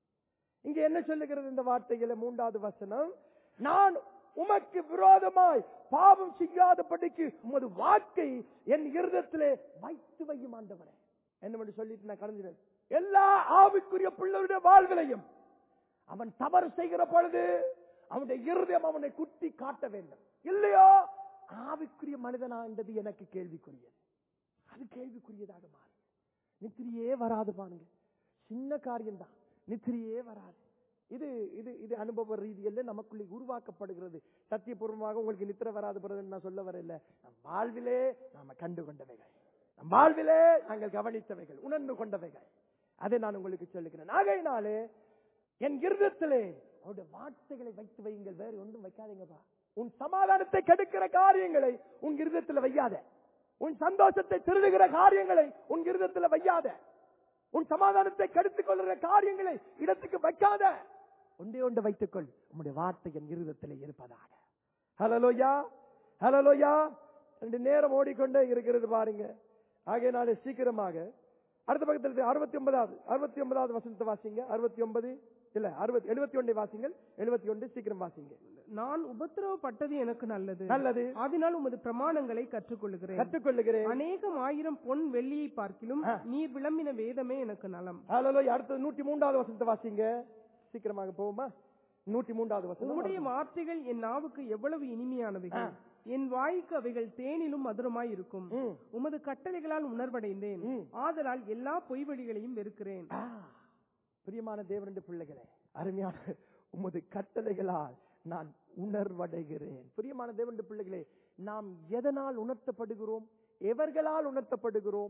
இங்க என்ன சொல்லுகிறது இந்த வார்த்தைகளை மூன்றாவது வசனம் நான் உமக்கு விரோதமாய் பாவம் செய்யாதபடிக்கு உமது வாக்கை என் இருதத்திலே வைத்து வையும் ஆண்டவரே என்ன சொல்லிட்டு நான் கடந்துறேன் எல்லா ஆவிக்குரிய பிள்ளைகளுடைய வாழ்விலையும் அவன் தவறு செய்கிற பொழுது அவனுடைய இருதயம் அவனை குத்தி காட்ட வேண்டும் இல்லையோ ஆவிக்குரிய மனிதனா என்றது எனக்கு கேள்விக்குரியது அது கேள்விக்குரியதாக மாறும் நித்திரியே வராது பாருங்க சின்ன காரியம்தான் நித்திரியே வராது இது இது இது அனுபவ ரீதியில நமக்குள்ளே உருவாக்கப்படுகிறது சத்தியபூர்வமாக உங்களுக்கு நித்திர வராது பிறகு நான் சொல்ல வரல நம் வாழ்விலே நாம கண்டு கொண்டவைகள் நம் வாழ்விலே நாங்கள் கவனித்தவைகள் உணர்ந்து கொண்டவைகள் அதை நான் உங்களுக்கு சொல்லுகிறேன் ஆகையினாலே என் இருதத்திலே அவருடைய வார்த்தைகளை வைத்து வையுங்கள் வேறு ஒன்றும் வைக்காதீங்கப்பா உன் சமாதானத்தை கெடுக்கிற காரியங்களை உன் இருதத்தில் வையாத உன் சந்தோஷத்தை திருடுகிற காரியங்களை உன் இருதத்தில் வையாத உன் சமாதானத்தை கெடுத்துக் கொள்கிற காரியங்களை இடத்துக்கு வைக்காத ஒன்றே ஒன்று வைத்துக்கொள் உன்னுடைய வார்த்தை என் இருதத்தில் இருப்பதாக ஹலலோயா ஹலலோயா ரெண்டு நேரம் ஓடிக்கொண்டே இருக்கிறது பாருங்க ஆகையினாலே சீக்கிரமாக அடுத்த பக்கத்தில் அறுபத்தி ஒன்பதாவது அறுபத்தி ஒன்பதாவது வசனத்தை வாசிங்க அறுபத்தி ஒன்பது இல்ல அறுபத்தி எழுபத்தி ஒன்றை வாசிங்கள் எழுபத்தி ஒன்று சீக்கிரம் வாசிங்க நான் உபத்திரவப்பட்டது எனக்கு நல்லது நல்லது அதனால் உமது பிரமாணங்களை கற்றுக்கொள்ளுகிறேன் கற்றுக்கொள்ளுகிறேன் அநேகம் ஆயிரம் பொன் வெள்ளியை பார்க்கிலும் ஆ. நீர் விளம்பின வேதமே எனக்கு நலம் ஹalleluya அடுத்தது நூற்றி மூன்றாவது வசனத்தை வாசிங்க சீக்கிரமாக போவோமா நூற்றி மூன்றாவது வசனம் உம்முடைய வார்த்தைகள் என் நாவுக்கு எவ்வளவு இனிமையானவைகள் என் வாய்க்கு அவைகள் தேனிலும் மதுரமாய் இருக்கும் ம். உமது கட்டளைகளால் உணர்வடைந்தேன் ம். ஆதலால் எல்லா பொய்வழிகளையும் வெறுக்கிறேன் ஆ, பிரியமான தேவனுடைய பிள்ளைகளே அருமையான உமது கட்டளைகளால் நான் உணர்வடைகிறேன் பிரியமான தேவனுடைய பிள்ளைகளே நாம் எதனால் உணர்த்தப்படுகிறோம் எவர்களால் உணர்த்தப்படுகிறோம்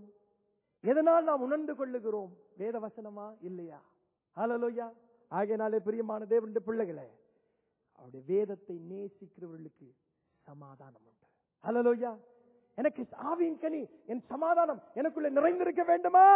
எதனால் நாம் உணர்ந்து கொள்ளுகிறோம் வேத வசனமா இல்லையா ஹalleluya ஆகையினாலே பிரியமான தேவனுடைய பிள்ளைகளே அவருடைய வேதத்தை நேசிக்கிறவர்களுக்கு சமாதானம் உண்டு ஹalleluya எனக்கு ஆவியின் கனி என் சமாதானம் எனக்குள்ள நிறைந்திருக்க வேண்டுமா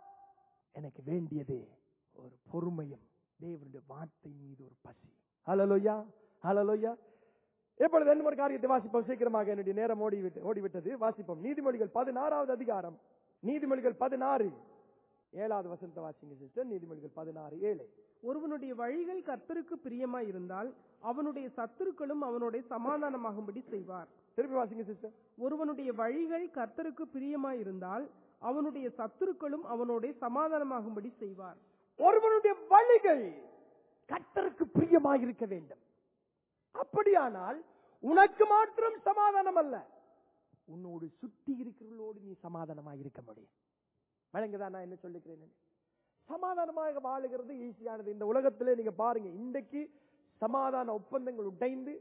எனக்கு வேண்டியது ஒரு பொறுமையும் தேவனுடைய வார்த்தை மீது ஒரு பசி ஹalleluya ஹalleluya இப்பொழுது என்ன ஒரு காரியத்தை வாசிப்போம் சீக்கிரமாக என்னுடைய நேரம் ஓடிவிட்டு ஓடிவிட்டது வாசிப்போம் நீதிமொழிகள் பதினாறாவது அதிகாரம் நீதிமொழிகள் பதினாறு ஏழாவது வசனத்தை வாசிங்க சிஸ்டர் நீதிமொழிகள் பதினாறு ஏழு ஒருவனுடைய வழிகள் கர்த்தருக்கு பிரியமாய் இருந்தால் அவனுடைய சத்துருக்களும் அவனுடைய சமாதானமாகும்படி செய்வார் திருப்பி வாசிங்க சிஸ்டர் ஒருவனுடைய வழிகள் கர்த்தருக்கு பிரியமாய் இருந்தால் அவனுடைய சத்துருக்களும் அவனுடைய சமாதானமாகும்படி செய்வார் ஒருவனுடைய வழிகள் கர்த்தருக்கு பிரியமாக இருக்க வேண்டும் அப்படியானால் உனக்கு மாத்திரம் சமாதானம் அல்ல உன்னோடு சுத்தி இருக்கிறவர்களோடு நீ சமாதானமாக இருக்க முடியும் வழங்குதா நான் என்ன சொல்லுகிறேன் சமாதானமாக வாழுகிறது ஈஸியானது இந்த உலகத்திலே நீங்க பாருங்க இன்றைக்கு சமாதான ஒப்பந்தங்கள் உடைந்து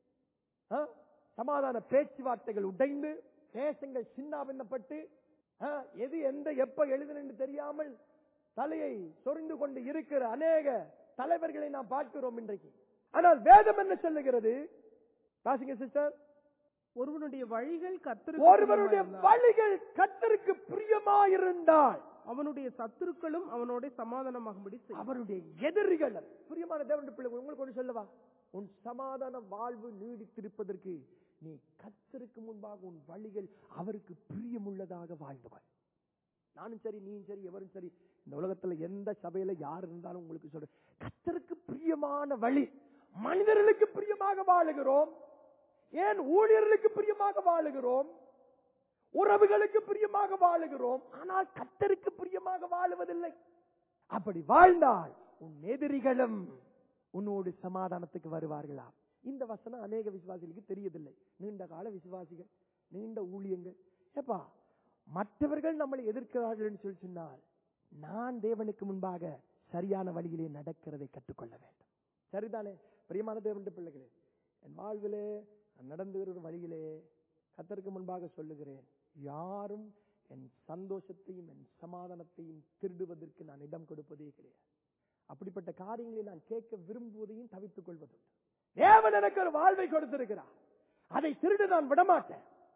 ஆ, சமாதான பேச்சுவார்த்தைகள் உடைந்து தேசங்கள் சின்னாபின்னப்பட்டு ஆ, எது எந்த எப்ப எழுதுன்னு தெரியாமல் தலையை சொரிந்து கொண்டு இருக்கிற அநேக தலைவர்களை நாம் பார்க்கிறோம் இன்றைக்கு ஆனால் வேதம் என்ன சொல்லுகிறது வாசிங்க சிஸ்டர் ஒருவனுடைய வழிகள் கர்த்தருக்கு ஒருவருடைய பிரியமாயிருந்தால் வழிகள் கத்தருக்கு பிரியமாயிருந்தால் அவனுடைய சத்துருக்களும் அவனோட சமாதானமாகும்படி செய்வார் அவருடைய எதிரிகள் பிரியமான தேவனுடைய பிள்ளை உங்களுக்கு ஒன்று சொல்லவா உன் சமாதான வாழ்வு நீடித்திருப்பதற்கு நீ கத்தருக்கு முன்பாக உன் வழிகள் அவருக்கு பிரியமுள்ளதாக வாழ்ந்தவள் நானும் சரி நீயும் சரி எவரும் சரி இந்த உலகத்துல எந்த சபையில யார் இருந்தாலும் உங்களுக்கு சொல்றேன் கத்தருக்கு பிரியமான வழி மனிதர்களுக்கு பிரியமாக வாழுகிறோம் ஏன் ஊழியர்களுக்கு பிரியமாக வாழுகிறோம் உறவுகளுக்கு பிரியமாக வாழுகிறோம் ஆனால் கத்தருக்கு பிரியமாக வாழுவதில்லை அப்படி வாழ்ந்தால் உன் எதிரிகளும் உன்னோடு சமாதானத்துக்கு வருவார்களா இந்த வசனம் அநேக விசுவாசிகளுக்கு தெரியதில்லை நீண்ட கால விசுவாசிகள் நீண்ட ஊழியங்கள் ஏப்பா மற்றவர்கள் நம்மளை எதிர்க்கிறார்கள் என்று சொல்லி சொன்னால் நான் தேவனுக்கு முன்பாக சரியான வழியிலே நடக்கிறதை கற்றுக்கொள்ள வேண்டும் சரிதானே பிரியமான தேவனுடைய பிள்ளைகளே என் வாழ்விலே நான் நடந்து வருகிற வழியிலே கத்தருக்கு முன்பாக சொல்லுகிறேன் யாரும் என் சந்தோஷத்தையும் என் சமாதானத்தையும் திருடுவதற்கு நான் இடம் கொடுப்பதே கிடையாது அப்படிப்பட்ட காரியங்களை நான் கேட்க விரும்புவதையும் தவித்துக் கொள்வதுண்டு தேவன் எனக்கு ஒரு வாழ்வை கொடுத்திருக்கிறார் அதை திருட நான் விடமாட்டேன்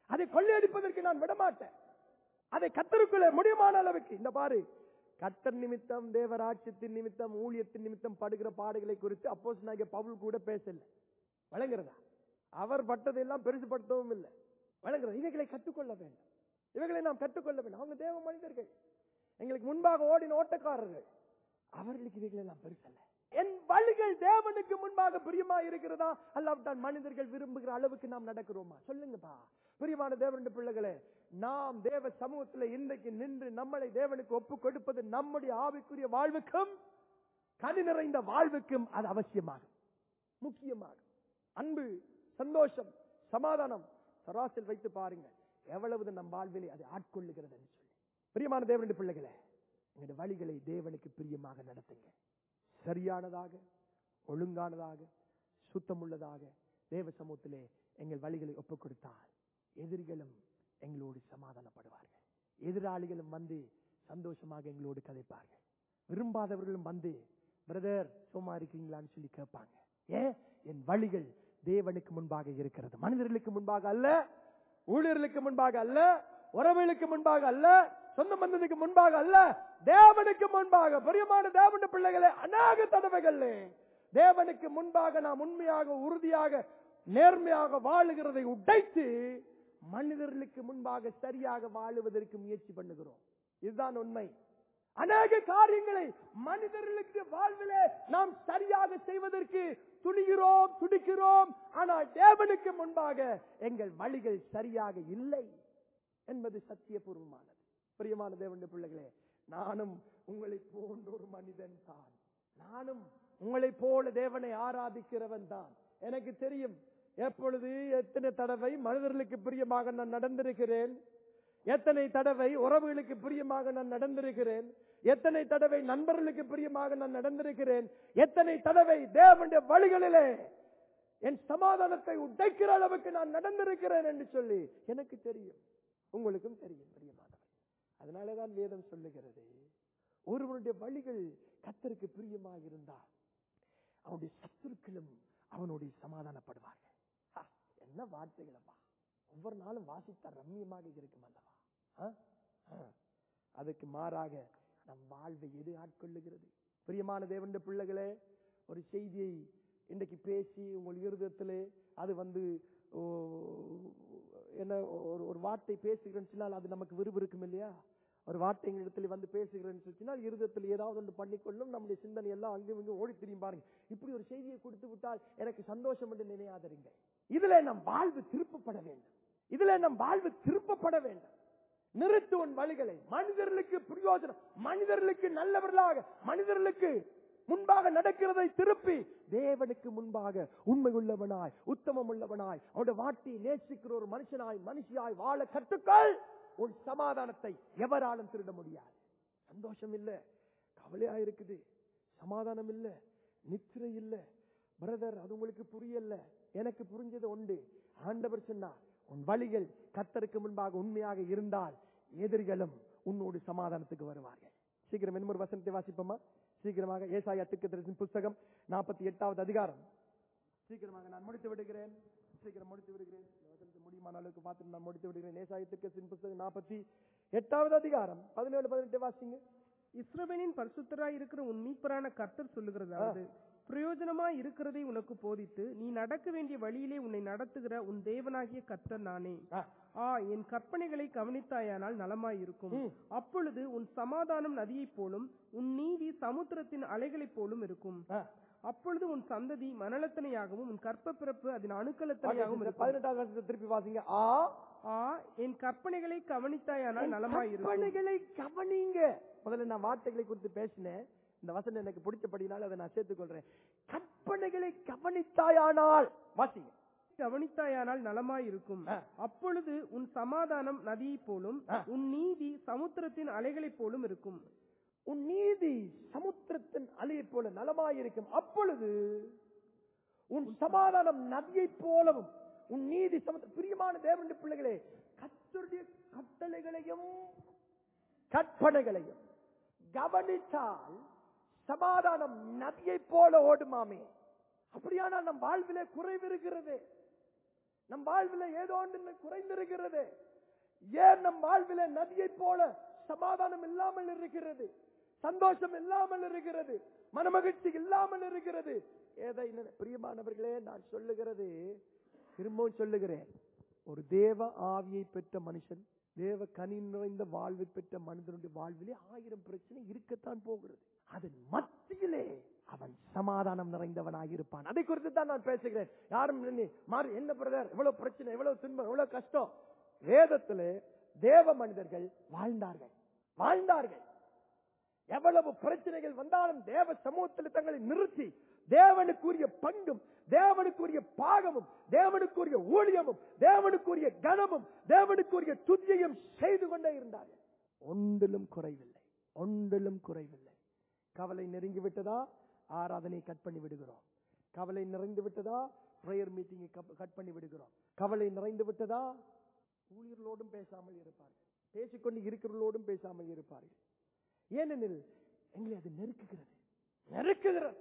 அதை கொள்ளையடிப்பதற்கு நான் விடமாட்டேன் அதை கத்தருக்குள்ளே முடியுமான அளவுக்கு இந்த பாரு கத்தர் நிமித்தம் தேவராட்சியத்தின் நிமித்தம் ஊழியத்தின் நிமித்தம் படுகிற பாடுகளை குறித்து அப்போஸ் பவுல் கூட பேசல வழங்குறதா அவர் பட்டதெல்லாம் பெருசுபடுத்தவும் இல்லை வழங்குறது இவைகளை கற்றுக்கொள்ள வேண்டும் இவைகளை நாம் கற்றுக்கொள்ள வேண்டும் அவங்க தேவ மனிதர்கள் எங்களுக்கு முன்பாக ஓடின ஓட்டக்காரர்கள் அவர்களுக்கு இவைகளை நாம் பெருசல்ல என் வழிகள் தேவனுக்கு முன்பாக பிரியமா இருக்கிறதா அல்லாவிட்டால் மனிதர்கள் விரும்புகிற அளவுக்கு நாம் நடக்கிறோமா சொல்லுங்கப்பா பிரியமான தேவனுடைய பிள்ளைகளே நாம் தேவ சமூகத்தில் இன்றைக்கு நின்று நம்மளை தேவனுக்கு ஒப்பு கொடுப்பது நம்முடைய ஆவிக்குரிய வாழ்வுக்கும் கனி நிறைந்த வாழ்வுக்கும் அது அவசியமாகும் முக்கியமாகும் அன்பு சந்தோஷம் சமாதானம் சராசில் வைத்து பாருங்க எவ்வளவு நம் வாழ்விலே அது ஆட்கொள்ளுகிறது என்று சொல்லி பிரியமான தேவனுடைய பிள்ளைகளே எங்களுடைய வழிகளை தேவனுக்கு பிரியமாக நடத்துங்க சரியானதாக ஒழுங்கானதாக சுத்தமுள்ளதாக தேவ சமூகத்திலே எங்கள் வழிகளை ஒப்புக் கொடுத்தால் எதிரிகளும் எங்களோடு சமாதானப்படுவார்கள் எதிராளிகளும் வந்து சந்தோஷமாக எங்களோடு கதைப்பார்கள் விரும்பாதவர்களும் வந்து பிரதர் சும்மா இருக்கீங்களான்னு சொல்லி கேட்பாங்க ஏன் என் வழிகள் தேவனுக்கு முன்பாக இருக்கிறது மனிதர்களுக்கு முன்பாக அல்ல ஊழியர்களுக்கு முன்பாக அல்ல உறவுகளுக்கு முன்பாக அல்ல சொந்த பந்தத்துக்கு முன்பாக அல்ல தேவனுக்கு முன்பாக பிரியமான தேவனுடைய பிள்ளைகளே அநேக தடவைகள் தேவனுக்கு முன்பாக நாம் உண்மையாக உறுதியாக நேர்மையாக வாழுகிறதை உடைத்து மனிதர்களுக்கு முன்பாக சரியாக வாழுவதற்கு முயற்சி பண்ணுகிறோம் இதுதான் உண்மை அநேக காரியங்களை மனிதர்களுக்கு வாழ்விலே நாம் சரியாக செய்வதற்கு துணிகிறோம் துடிக்கிறோம் ஆனால் தேவனுக்கு முன்பாக எங்கள் வழிகள் சரியாக இல்லை என்பது சத்தியபூர்வமானது பிரியமான தேவனுடைய பிள்ளைகளே நானும் உங்களை போன்ற ஒரு மனிதன் தான் நானும் உங்களை போல தேவனை ஆராதிக்கிறவன் தான் எனக்கு தெரியும் எப்பொழுது எத்தனை தடவை மனிதர்களுக்கு பிரியமாக நான் நடந்திருக்கிறேன் எத்தனை தடவை உறவுகளுக்கு பிரியமாக நான் நடந்திருக்கிறேன் எத்தனை தடவை நண்பர்களுக்கு பிரியமாக நான் நடந்திருக்கிறேன் எத்தனை தடவை தேவனுடைய வழிகளிலே என் சமாதானத்தை உடைக்கிற அளவுக்கு நான் நடந்திருக்கிறேன் என்று சொல்லி எனக்கு தெரியும் உங்களுக்கும் தெரியும் பிரியமானவர் அதனாலதான் வேதம் சொல்லுகிறது ஒருவனுடைய வழிகள் கத்தருக்கு பிரியமாக இருந்தால் அவனுடைய சத்துருக்களும் அவனுடைய சமாதானப்படுவார்கள் ஆ, என்ன வார்த்தைகள் அப்பா ஒவ்வொரு நாளும் வாசித்தா ரம்மியமாக இருக்கும் அல்லவா ஆ? ஆ. அதுக்கு மாறாக நம் வாழ்வை எது ஆட்கொள்ளுகிறது பிரியமான தேவனுடைய பிள்ளைகளே ஒரு செய்தியை இன்றைக்கு பேசி உங்கள் இருதயத்திலே அது வந்து ஓ, என்ன ஒரு ஒரு வார்த்தை பேசுகிறேன்னு சொன்னால் அது நமக்கு விறுவிறுக்கும் இல்லையா ஒரு வார்த்தை எங்கள் இடத்துல வந்து பேசுகிறேன்னு சொன்னால் இருதயத்தில் ஏதாவது ஒன்று பண்ணிக்கொள்ளும் நம்முடைய சிந்தனை எல்லாம் அங்கும் இங்கும் ஓடி திரும்பி பாருங்க இப்படி ஒரு செய்தியை கொடுத்து விட்டால் எனக்கு சந்தோஷம் என்று நினையாதீங்க இதுல நம் வாழ்வு திருப்பப்பட வேண்டும் இதுல நம் வாழ்வு திருப்பப்பட வேண்டும் நிறுத்து உன் வழிகளை மனிதர்களுக்கு பிரயோஜனம் மனிதர்களுக்கு நல்லவர்களாக மனிதர்களுக்கு முன்பாக நடக்கிறதை திருப்பி தேவனுக்கு முன்பாக உண்மை உள்ளவனாய் உத்தமம் உள்ளவனாய் அவருடைய வார்த்தையை நேசிக்கிற ஒரு மனுஷனாய் மனுஷியாய் வாழ கற்றுக்கள் உன் சமாதானத்தை எவராலும் திருட முடியாது சந்தோஷம் இல்ல கவலையா இருக்குது சமாதானம் இல்ல நித்திரை இல்ல பிரதர் அது உங்களுக்கு புரியல எனக்கு புரிஞ்சது உண்டு ஆண்டவர் சொன்னார் உன் வழிகள் கத்தருக்கு முன்பாக உண்மையாக இருந்தால் எதிரிகளும் உன்னோடு சமாதானத்துக்கு வருவார்கள் சீக்கிரம் இன்னொரு வசனத்தை வாசிப்போமா சீக்கிரமாக ஏசாயா திக்கதரிசின் புஸ்தகம் நாற்பத்தி எட்டாவது அதிகாரம் சீக்கிரமாக நான் முடித்து விடுகிறேன் சீக்கிரம் முடித்து விடுகிறேன் இந்த வசனத்தை முடியுமான அளவுக்கு பார்த்து நான் முடித்து விடுகிறேன் ஏசாயா திக்கதரிசின் புஸ்தகம் நாற்பத்தி எட்டாவது அதிகாரம் பதினேழு பதினெட்டு வாசிங்க இஸ்ரவேலின் பரிசுத்தராய் இருக்கிற உன் மீட்பரான கர்த்தர் சொல்லுகிறதாவது பிரயோஜனமாய் இருக்கிறதை உனக்கு போதித்து நீ நடக்க வேண்டிய வழியிலே உன்னை நடத்துகிற உன் தேவனாகிய கர்த்தர் நானே ஆ. ஆ என் கற்பனைகளை கவனித்தாயானால் நலமாயிருக்கும் அப்பொழுது உன் சமாதானம் நதியைப் போலும் உன் நீதி சமுத்திரத்தின் அலைகளைப் போலும் இருக்கும் ஆ. அப்பொழுது உன் சந்ததி மனலத்தனையாகவும் உன் கற்ப பிறப்பு அதன் அணுக்களத்தனையாகவும் இந்த இருக்கும் பதினெட்டாவது வசனத்தை திருப்பி வாசிங்க ஆ ஆ என் கற்பனைகளை கவனித்தாயானால் நலமாயிருக்கும் கற்பனைகளை கவனிங்க முதல்ல நான் வார்த்தைகளை குறித்து பேசினேன் இந்த வசனம் எனக்கு பிடிச்சபடினால அதை நான் சேர்த்துக் கொள்றேன் கற்பனைகளை கவனித்தாயானால் வாசிங்க கவனித்தாயானால் நலமாயிருக்கும் ஆ. அப்பொழுது உன் சமாதானம் நதியைப் போலும் ஆ. உன் நீதி சமுத்திரத்தின் அலைகளைப் போலும் இருக்கும் உன் நீதி சமுத்திரத்தின் அலையைப் போல நலமாயிருக்கும் அப்பொழுது உன் சமாதானம் நதியைப் போலவும் உன் நீதி சமுத்திர பிரியமான தேவனுடைய பிள்ளைகளே கத்தருடைய கட்டளைகளையும் கற்பனைகளையும் கவனித்தால் சமாதானம் நதியைப் போல ஓடுமாமே அப்படியானால் நம் வாழ்விலே குறைவு இருக்கிறது நம் வாழ்வில ஏதோ ஒன்று குறைந்திருக்கிறது ஏன் நம் வாழ்வில நதியைப் போல சமாதானம் இல்லாமல் இருக்கிறது சந்தோஷம் இல்லாமல் இருக்கிறது மனமகிழ்ச்சி இல்லாமல் இருக்கிறது ஏதை நினை- பிரியமானவர்களே நான் சொல்லுகிறது திரும்பவும் சொல்லுகிறேன் ஒரு தேவ ஆவியை பெற்ற மனுஷன் தேவ கனி நிறைந்த வாழ்வை பெற்ற மனிதனுடைய வாழ்விலே ஆயிரம் பிரச்சனை இருக்கத்தான் போகிறது அதன் மத்தியிலே அவன் சமாதானம் நிறைந்தவனாக இருப்பான் அதை குறித்து தான் நான் பேசுகிறேன் யாரும் நின்னு, மாறி என்ன பிரதர் எவ்வளவு பிரச்சனை எவ்வளவு துன்பம் எவ்வளவு கஷ்டம் வேதத்திலே தேவ மனிதர்கள் வாழ்ந்தார்கள் வாழ்ந்தார்கள் எவ்வளவு பிரச்சனைகள் வந்தாலும் தேவ சமூகத்தில் தங்களை நிறுத்தி தேவனுக்குரிய பங்கும் தேவனுக்குரிய பாகமும் தேவனுக்குரிய ஊழியமும் தேவனுக்குரிய கனமும் தேவனுக்குரிய துதியையும் செய்து கொண்டே இருந்தார்கள் ஒன்றிலும் குறைவில்லை ஒன்றிலும் குறைவில்லை கவலை நெருங்கி விட்டதா ஆராதனை கட் பண்ணி விடுகிறோம் கவலை நிறைந்து விட்டதா பிரேயர் மீட்டிங்கை கட் பண்ணி விடுகிறோம் கவலை நிறைந்து விட்டதா ஊழியர்களோடும் பேசாமல் இருப்பார்கள் பேசிக்கொண்டு இருக்கிறவர்களோடும் பேசாமல் இருப்பார்கள் ஏனெனில் எங்களை அது நெருக்குகிறது நெருக்குகிறது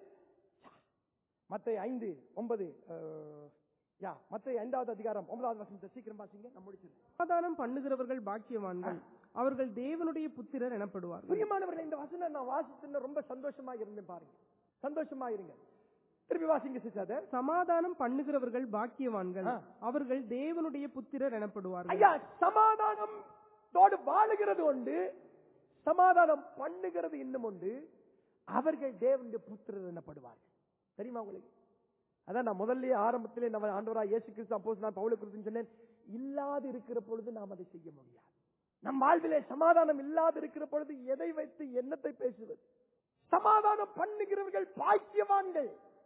மத்த ஐந்து ஒன்பது அஹ், யா மத்த ஐந்தாவது அதிகாரம் ஒன்பதாவது வசனத்தை சீக்கிரம் பாத்தீங்க நம்ம முடிச்சிருக்கோம் சமாதானம் பண்ணுகிறவர்கள் பாக்கியவான்கள் அவர்கள் தேவனுடைய புத்திரர் எனப்படுவார்கள் பிரியமானவர்களே இந்த வசனம் நான் வாசித்து ரொம்ப சந்தோஷமா இருந்தேன் பாருங்க சந்தோஷமா இருங்க திருப்பி வாசிங்க சிஸ்டர் சமாதானம் பண்ணுகிறவர்கள் பாக்கியவான்கள் ஆ. அவர்கள் தேவனுடைய புத்திரர் எனப்படுவார்கள் ஐயா சமாதானம் தோடு வாழுகிறது உண்டு சமாதானம் பண்ணுகிறது இன்னும் உண்டு அவர்கள் தேவனுடைய புத்திரர் எனப்படுவார்கள் தெரியுமா உங்களுக்கு அதான் நான் முதல்லயே ஆரம்பத்திலே நம்ம ஆண்டவரா இயேசு கிறிஸ்து அப்போஸ் நான் பவுல குறித்து சொன்னேன் இல்லாது இருக்கிற பொழுது நாம் அதை செய்ய முடியாது நம் வாழ்விலே சமாதானம் இல்லாது இருக்கிற பொழுது எதை வைத்து என்னத்தை பேசுவது சமாதானம் பண்ணுகிறவர்கள் பாக்கியவான்கள்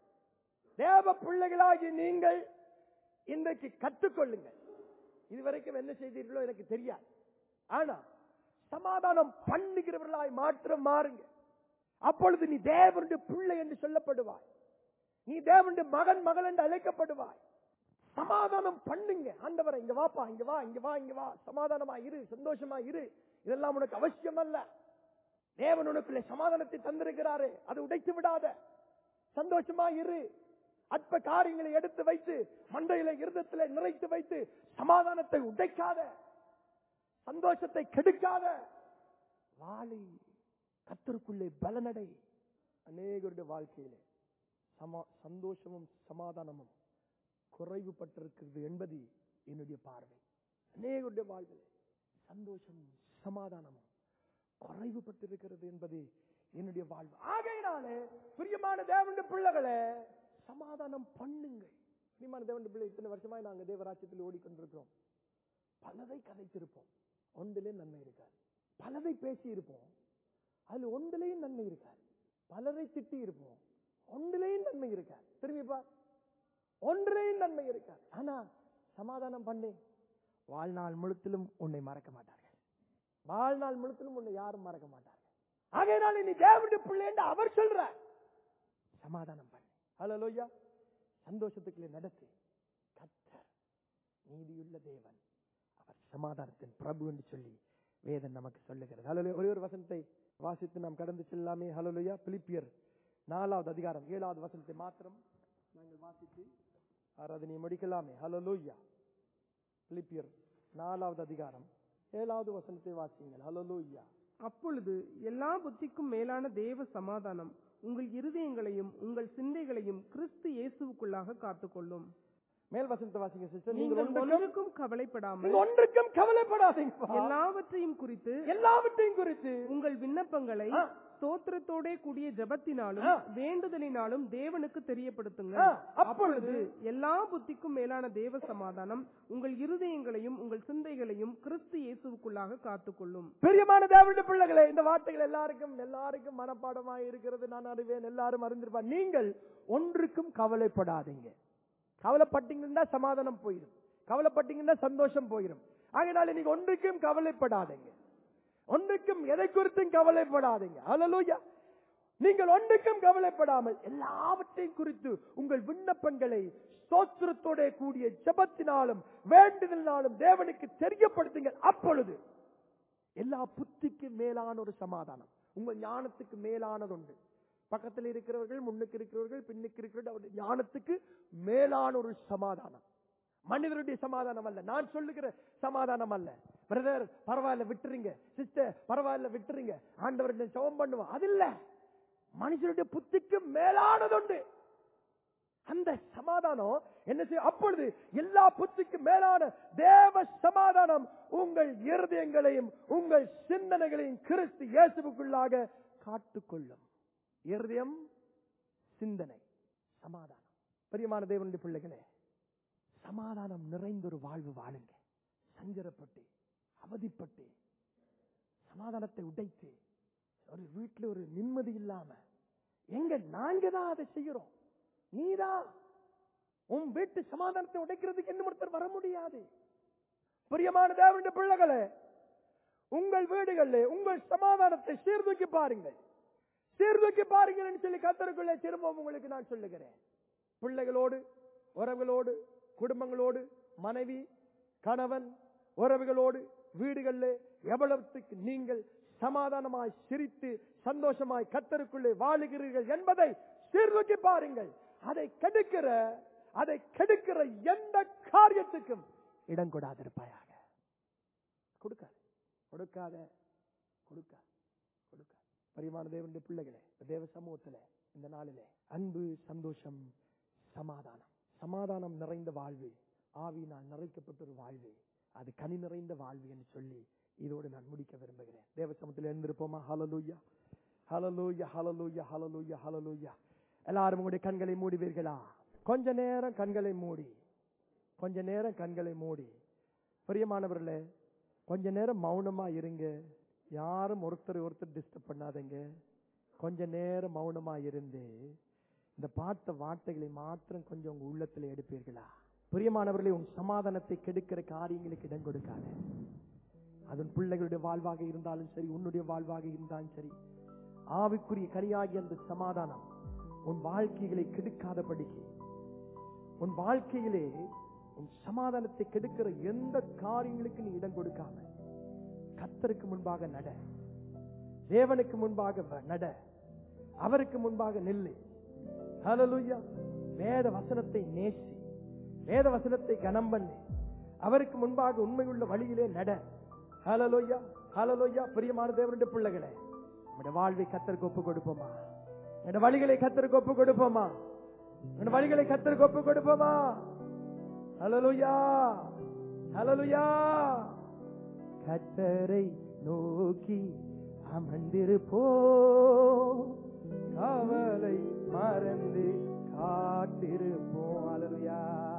தேவ பிள்ளைகளாகி நீங்கள் இன்றைக்கு கற்றுக்கொள்ளுங்கள் இதுவரைக்கும் என்ன செய்தீர்களோ எனக்கு தெரியாது ஆனா சமாதானம் பண்ணுகிறவர்களாய் மாற்றம் மாறுங்க அப்பொழுது நீ தேவனுடைய பிள்ளை என்று சொல்லப்படுவாய் நீ தேவனுடைய மகன் மகள் என்று அழைக்கப்படுவாய் சமாதானம் பண்ணுங்க ஆண்டவரை இங்க வாப்பா இங்க வா இங்க வா இங்க வா சமாதானமா இரு சந்தோஷமா இரு இதெல்லாம் உனக்கு அவசியம் அல்ல தேவன் உனக்குள்ளே சமாதானத்தை தந்திருக்கிறாரே அதை உடைத்து விடாத சந்தோஷமா இரு அற்ப காரியங்களை எடுத்து வைத்து மண்டையில இருதத்தில நிறைத்து வைத்து சமாதானத்தை உடைக்காத சந்தோஷத்தை கெடுக்காத வாழை கத்தருக்குள்ளே பலனடை அநேகருடைய வாழ்க்கையிலே சமா சந்தோஷமும் சமாதானமும் குறைவுபட்டிருக்கிறது என்பது என்னுடைய பார்வை அநேகருடைய வாழ்வில் சந்தோஷமும் சமாதானமும் குறைவுபட்டிருக்கிறது என்பது என்னுடைய வாழ்வு ஆகையினாலே பிரியமான தேவனுடைய பிள்ளைகளே சமாதானம் பண்ணுங்கள் பிரியமான தேவனுடைய பிள்ளை இத்தனை வருஷமாய் நாங்க தேவராட்சியத்தில் ஓடிக்கொண்டிருக்கிறோம் பலதை கதைத்திருப்போம் ஒன்றிலே நன்மை இருக்காது பலதை பேசி இருப்போம் அதுல ஒன்றிலேயும் நன்மை இருக்காது பலரை திட்டி இருப்போம் ஒன்றிலேயும் நன்மை இருக்காது திரும்பி பார் ஒன்றிலேயும் நன்மை இருக்காது ஆனா சமாதானம் பண்ணு வாழ்நாள் முழுத்திலும் உன்னை மறக்க மாட்டார்கள் வாழ்நாள் முழுத்திலும் உன்னை யாரும் மறக்க மாட்டார்கள் ஆகையினால நீ தேவனுடைய பிள்ளை என்று அவர் சொல்றார் சமாதானம் பண்ணு ஹலோ லோய்யா சந்தோஷத்துக்குள்ளே நடத்து கத்தர் நீதியுள்ள தேவன் அவர் சமாதானத்தின் பிரபு என்று சொல்லி வேதம் நமக்கு சொல்லுகிறது ஹலோ ஒரே ஒரு வசனத்தை வாசித்து நாம் கடந்து செல்லாமே ஹலோலுயா பிலிப்பியர் நாலாவது அதிகாரம் ஏழாவது வசனத்தை மாத்திரம் நாங்கள் வாசித்து ஆராதனையை முடிக்கலாமே ஹலோலூயா பிலிப்பியர் நாலாவது அதிகாரம் ஏழாவது வசனத்தை வாசிங்கள் ஹலோலூயா அப்பொழுது எல்லா புத்திக்கும் மேலான தேவ சமாதானம் உங்கள் இருதயங்களையும் உங்கள் சிந்தைகளையும் கிறிஸ்து இயேசுவுக்குள்ளாக காத்துக்கொள்ளும் மேல் வசனத்தை வாசிங்க சிஸ்டர் நீங்கள் நீங்கள் ஒன்றுக்கும் ஒன்றுக்கும் கவலைப்படாமல் நீங்கள் ஒன்றுக்கும் கவலைப்படாதீங்க எல்லாவற்றையும் குறித்து எல்லாவற்றையும் குறித்து உங்கள் விண்ணப்பங்களை ஆ. ஸ்தோத்திரத்தோடே கூடிய ஜெபத்தினாலும் ஆ. வேண்டுதலினாலும் தேவனுக்கு தெரியப்படுத்துங்க ஆ, அப்பொழுது எல்லா புத்திக்கும் மேலான தேவ சமாதானம் உங்கள் இருதயங்களையும் உங்கள் சிந்தைகளையும் கிறிஸ்து இயேசுவுக்குள்ளாக காத்துக்கொள்ளும் பிரியமான தேவனுடைய பிள்ளைகளே இந்த வார்த்தைகள் எல்லாருக்கும் எல்லாருக்கும் மனப்பாடமாய் இருக்கிறது நான் அறிவேன் எல்லாரும் அறிந்திருப்பார் நீங்கள் ஒன்றுக்கும் கவலைப்படாதீங்க கவலைப்பட்டீங்கன்னா சமாதானம் போயிடும் கவலைப்பட்டீங்கன்னா சந்தோஷம் போயிடும் ஆகையினால நீங்க ஒன்றுக்கும் கவலைப்படாதீங்க ஒன்றுக்கும் எதை குறித்தும் கவலைப்படாதீங்க ஹalleluya நீங்கள் ஒன்றுக்கும் கவலைப்படாமல் எல்லாவற்றையும் குறித்து உங்கள் விண்ணப்பங்களை ஸ்தோத்திரத்தோட கூடிய ஜெபத்தினாலும் வேண்டுதலினாலும் தேவனுக்கு தெரியப்படுத்துங்கள் அப்பொழுது எல்லா புத்திக்கு மேலான ஒரு சமாதானம் உங்கள் ஞானத்துக்கு மேலானது உண்டு பக்கத்தில் இருக்கிறவர்கள் முன்னுக்கு இருக்கிறவர்கள் பின்னுக்கு இருக்கிறவர்கள் அவருடைய ஞானத்துக்கு மேலான ஒரு சமாதானம் மனிதருடைய சமாதானம் அல்ல நான் சொல்லுகிற சமாதானம் அல்ல பிரதர் பரவாயில்ல விட்டுருங்க சிஸ்டர் பரவாயில்ல விட்டுருங்க ஆண்டவர் ஜெபம் பண்ணுவோம் அது இல்ல மனுஷருடைய புத்திக்கு மேலானதுண்டு அந்த சமாதானம் என்ன செய்ய அப்பொழுது எல்லா புத்திக்கும் மேலான தேவ சமாதானம் உங்கள் இருதயங்களையும் உங்கள் சிந்தனைகளையும் கிறிஸ்து இயேசுவுக்குள்ளாக காத்துக்கொள்ளும் இருதயம் சிந்தனை சமாதானம் பிரியமான தேவனுடைய பிள்ளைகளே சமாதானம் நிறைந்த ஒரு வாழ்வு வாழுங்க சஞ்சரப்பட்டு அவதிப்பட்டு சமாதானத்தை உடைத்து ஒரு வீட்டுல ஒரு நிம்மதி இல்லாம எங்க நாங்க தான் அதை செய்யறோம் நீதான் உன் வீட்டு சமாதானத்தை உடைக்கிறதுக்கு என்ன ஒருத்தர் வர முடியாது பிரியமான தேவனுடைய பிள்ளைகளே உங்கள் வீடுகளில் உங்கள் சமாதானத்தை சீர்தூக்கி பாருங்கள் சீர்தூக்கி பாருங்கள் சொல்லி கத்தருக்குள்ளே திரும்பவும் உங்களுக்கு நான் சொல்லுகிறேன் பிள்ளைகளோடு உறவுகளோடு குடும்பங்களோடு மனைவி கணவன் உறவுகளோடு வீடுகளில் எவ்வளவுக்கு நீங்கள் சமாதானமாய் சிரித்து சந்தோஷமாய் கத்தருக்குள்ளே வாழுகிறீர்கள் என்பதை சீர்தூக்கி பாருங்கள் அதை கெடுக்கிற அதை கெடுக்கிற எந்த காரியத்துக்கும் இடம் கொடாதிருப்பாயாக கொடுக்காத கொடுக்காத கொடுக்காத கொடுக்காத பரிமாண தேவனுடைய பிள்ளைகளே தேவ சமூகத்திலே இந்த நாளிலே அன்பு சந்தோஷம் சமாதானம் சமாதானம் நிறைந்த வாழ்வு ஆவியினால் நிறைக்கப்பட்ட ஒரு வாழ்வு அது கனி நிறைந்த வாழ்வு என்று சொல்லி இதோடு நான் முடிக்க விரும்புகிறேன் தேவ சமூகத்தில் எழுந்திருப்போமா hallelujah hallelujah hallelujah hallelujah hallelujah எல்லாரும் உங்களுடைய கண்களை மூடுவீர்களா கொஞ்ச நேரம் கண்களை மூடி கொஞ்ச நேரம் கண்களை மூடி பிரியமானவர்களே கொஞ்ச நேரம் மௌனமா இருங்க யாரும் ஒருத்தர் ஒருத்தர் டிஸ்டர்ப் பண்ணாதீங்க கொஞ்ச நேரம் மௌனமா இருந்து இந்த பார்த்த வார்த்தைகளை மாத்திரம் கொஞ்சம் உங்க உள்ளத்துல எடுப்பீர்களா பிரியமானவர்களே உன் சமாதானத்தை கெடுக்கிற காரியங்களுக்கு இடம் கொடுக்காத அதன் பிள்ளைகளுடைய வாழ்வாக இருந்தாலும் சரி உன்னுடைய வாழ்வாக இருந்தாலும் சரி ஆவிக்குரிய கனியாகிய அந்த சமாதானம் உன் வாழ்க்கைகளை கெடுக்காதபடிக்கு உன் வாழ்க்கையிலே உன் சமாதானத்தை கெடுக்கிற எந்த காரியங்களுக்கு நீ இடம் கொடுக்காம கத்தருக்கு முன்பாக நட தேவனுக்கு முன்பாக வ- நட அவருக்கு முன்பாக நில்லு ஹalleluya வேத வசனத்தை நேசி வேத வசனத்தை கனம் பண்ணு அவருக்கு முன்பாக உண்மையுள்ள வழியிலே நட ஹalleluya ஹalleluya பிரியமான தேவனுடைய பிள்ளைகளே நம்முடைய வாழ்வை கத்தருக்கு ஒப்பு கொடுப்போமா என்னோட வழிகளை கத்தருக்கு ஒப்பு கொடுப்போமா என்னோட வழிகளை கத்தருக்கு ஒப்பு கொடுப்போமா ஹalleluya ஹalleluya கத்தரை நோக்கி அமர்ந்திருப்போ கவலை மறந்து காத்திருப்போம் ஹalleluya